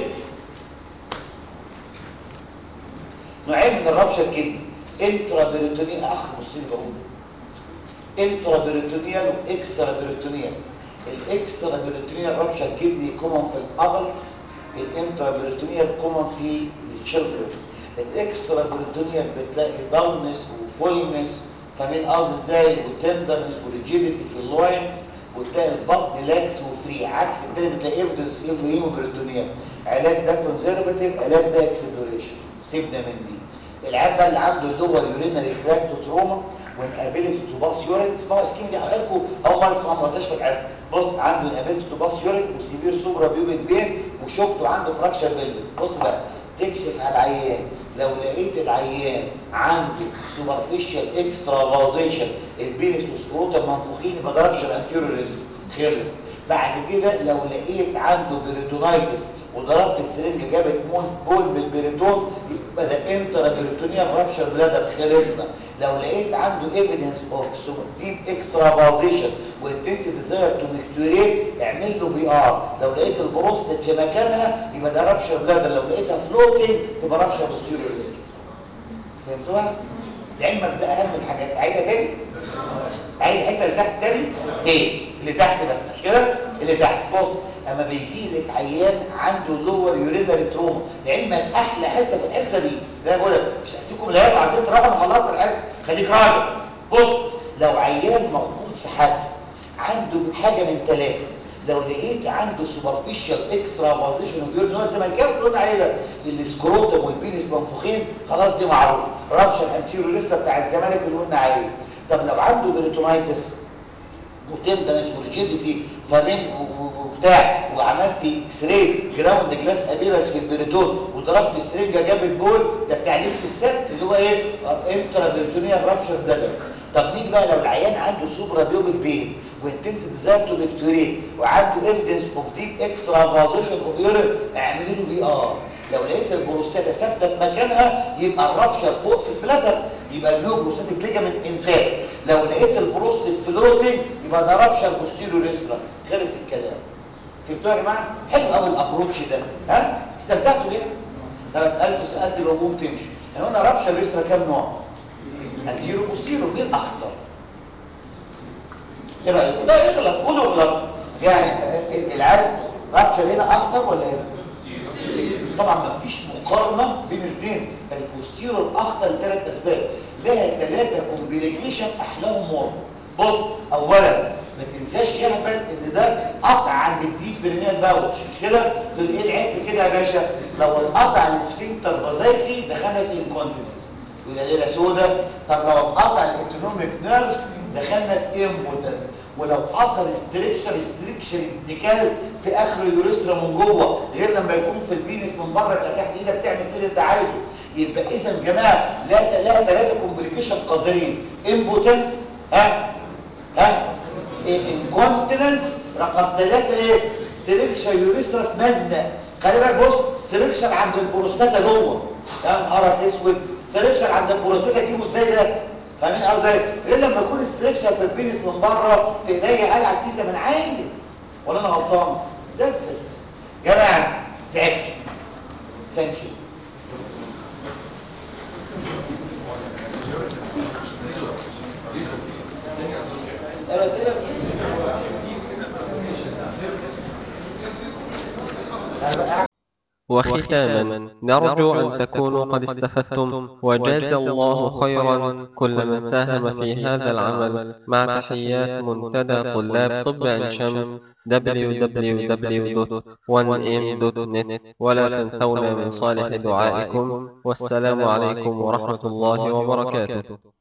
نوعين من الرابشر كدني انترا بيريتونيال اخ بص لي بقول انترا بيريتونيال واكسترا بيريتونيال الاكسترا بيريتونيال رابشر كدني كومن في الادلتس الانترا بيريتونيال كومن في التشيلدرن الاكسترا بيريتونيال بتلاقي داونس وفولنس فاهمين قصدي ازاي وتندرنس وريجيديتي في اللوين وتلاقي البطن لاكس وفري عكس التاني بتلاقي ايفيدنس ايفو بيريتونيال علاج ده كونزرفاتيف علاج ده اكسبلوريشن سيبنا من دي العيال بقى اللي عنده اللور يورينري تراكت تروما وانابيلتي تو باس يورين اسمعوا سكيم دي هقولكم اول مره تسمعوا ما قلتهاش في العزم بص عنده انابيلتي تو باس يورين وسيفير سوبرا بيوبيك بين وشوكته عنده فراكشر بيلبس بص بقى تكشف على العيان لو لقيت العيان عنده سوبرفيشال اكسترا فازيشن البينس وسكروتم منفوخين يبقى ده رابشر انتيريور ريسك خلص بعد كده لو لقيت عنده بيريتونايتس وضربت السرنجه جابت مون بول من البريتون يبقى ده انترا بيريتونيال رابشر بلادر خلصنا لو لقيت عنده ايفيدنس اوف ديب اكسترافازيشن وانتنسي ديزاير تو ميكتوريت اعمل له بي ار لو لقيت البروستات في مكانها يبقى ده رابشر بلادر لو لقيتها فلوتنج تبقى رابشر بوستيريور فهمتوها؟ لعلمك ده اهم الحاجات عايزها تاني عايز الحته اللي تحت تاني تاني اللي تحت بس مش كده اللي تحت بص اما بيجي لك عيان عنده لور يورينري تروما لعلمك احلى حته في الحصه دي لا بقول لك مش هسيبكم لا عايزين تروحوا خلصت الحصه خليك راجل بص لو عيان موجود في حادثه عنده حاجه من ثلاثه لو لقيت عنده سوبرفيشال اكسترا فازيشن اوف يورين هو زي ما الكلام اللي قلنا عليه ده السكروتم والبينس منفوخين خلاص دي معروف رابشن انتيريور لسه بتاع الزمالك اللي قلنا عليه طب لو عنده بريتونايتس وتندنس وريجيديتي فمن وبتاع وعملت اكس راي جراوند كلاس ابيرس في البريتون وضربت السرنجه جاب البول ده بتاع ليفت السبت اللي هو ايه انترا بيرتونيال رابشر بلادر طب نيجي بقى لو العيان عنده سوبرا بيوبك بين وانتنس ديزاير بكتوريت وعنده ايفيدنس اوف ديب اكسترا فازيشن اوف يورين اعملي له بي ار لو لقيت البروستاتا ثابته في مكانها يبقى الرابشر فوق في البلادر يبقى النيو بروستاتيك ليجامنت انتاج لو لقيت البروستات فلوتنج يبقى ده رابشر بوستيريو ليسرا خلص الكلام فهمتوا يا جماعه حلو قوي الابروتش ده ها استمتعتوا بيه لو سالته سالت الهجوم تمشي يعني قلنا رابشر ليسرا كام نوع انتيرو بوستيرو مين اخطر ايه رايكم لا يغلط قولوا غلط يعني العيال رابشر هنا اخطر ولا هنا طبعا ما فيش مقارنه بين الاثنين البوستيرو الاخطر لثلاث اسباب لها ثلاثه كومبليكيشن احلاهم مر بص اولا ما تنساش يهبل ان ده قطع عند الديب برينيال باوتش مش كده تقول ايه العيب كده يا باشا لو القطع السفنكتر فازايكي دخلنا في انكونتيننس يبقى ليله سودا طب لو اتقطع الاوتونوميك نيرفز دخلنا في امبوتنس ولو حصل استريكشر استريكشر ابتكال في اخر اليوريثرا من جوه غير لما يكون في البينس من بره يبقى تحت ايدك تعمل فيه اللي انت عايزه يبقى اذا يا جماعه لا لا ثلاثه كومبليكيشن قذرين امبوتنس ها ها انكونتيننس رقم ثلاثة ايه ستريكشر يوريثرا في مزنق خلي بالك بص ستريكشر عند البروستاتا جوه يا نهارك اسود ستريكشر عند البروستاتا تجيبه ازاي ده فاهمين قصدي غير لما يكون ستريكشر في البينس من بره في ايديا العب فيه زي ما انا عايز ولا انا غلطان ذاتس ات جماعه تعبت ثانك يو وختاما نرجو أن تكونوا قد استفدتم وجاز الله خيرا كل من ساهم في هذا العمل مع تحيات منتدى طلاب طب عين شمس www.1m.net ولا تنسونا من صالح دعائكم والسلام عليكم ورحمة الله وبركاته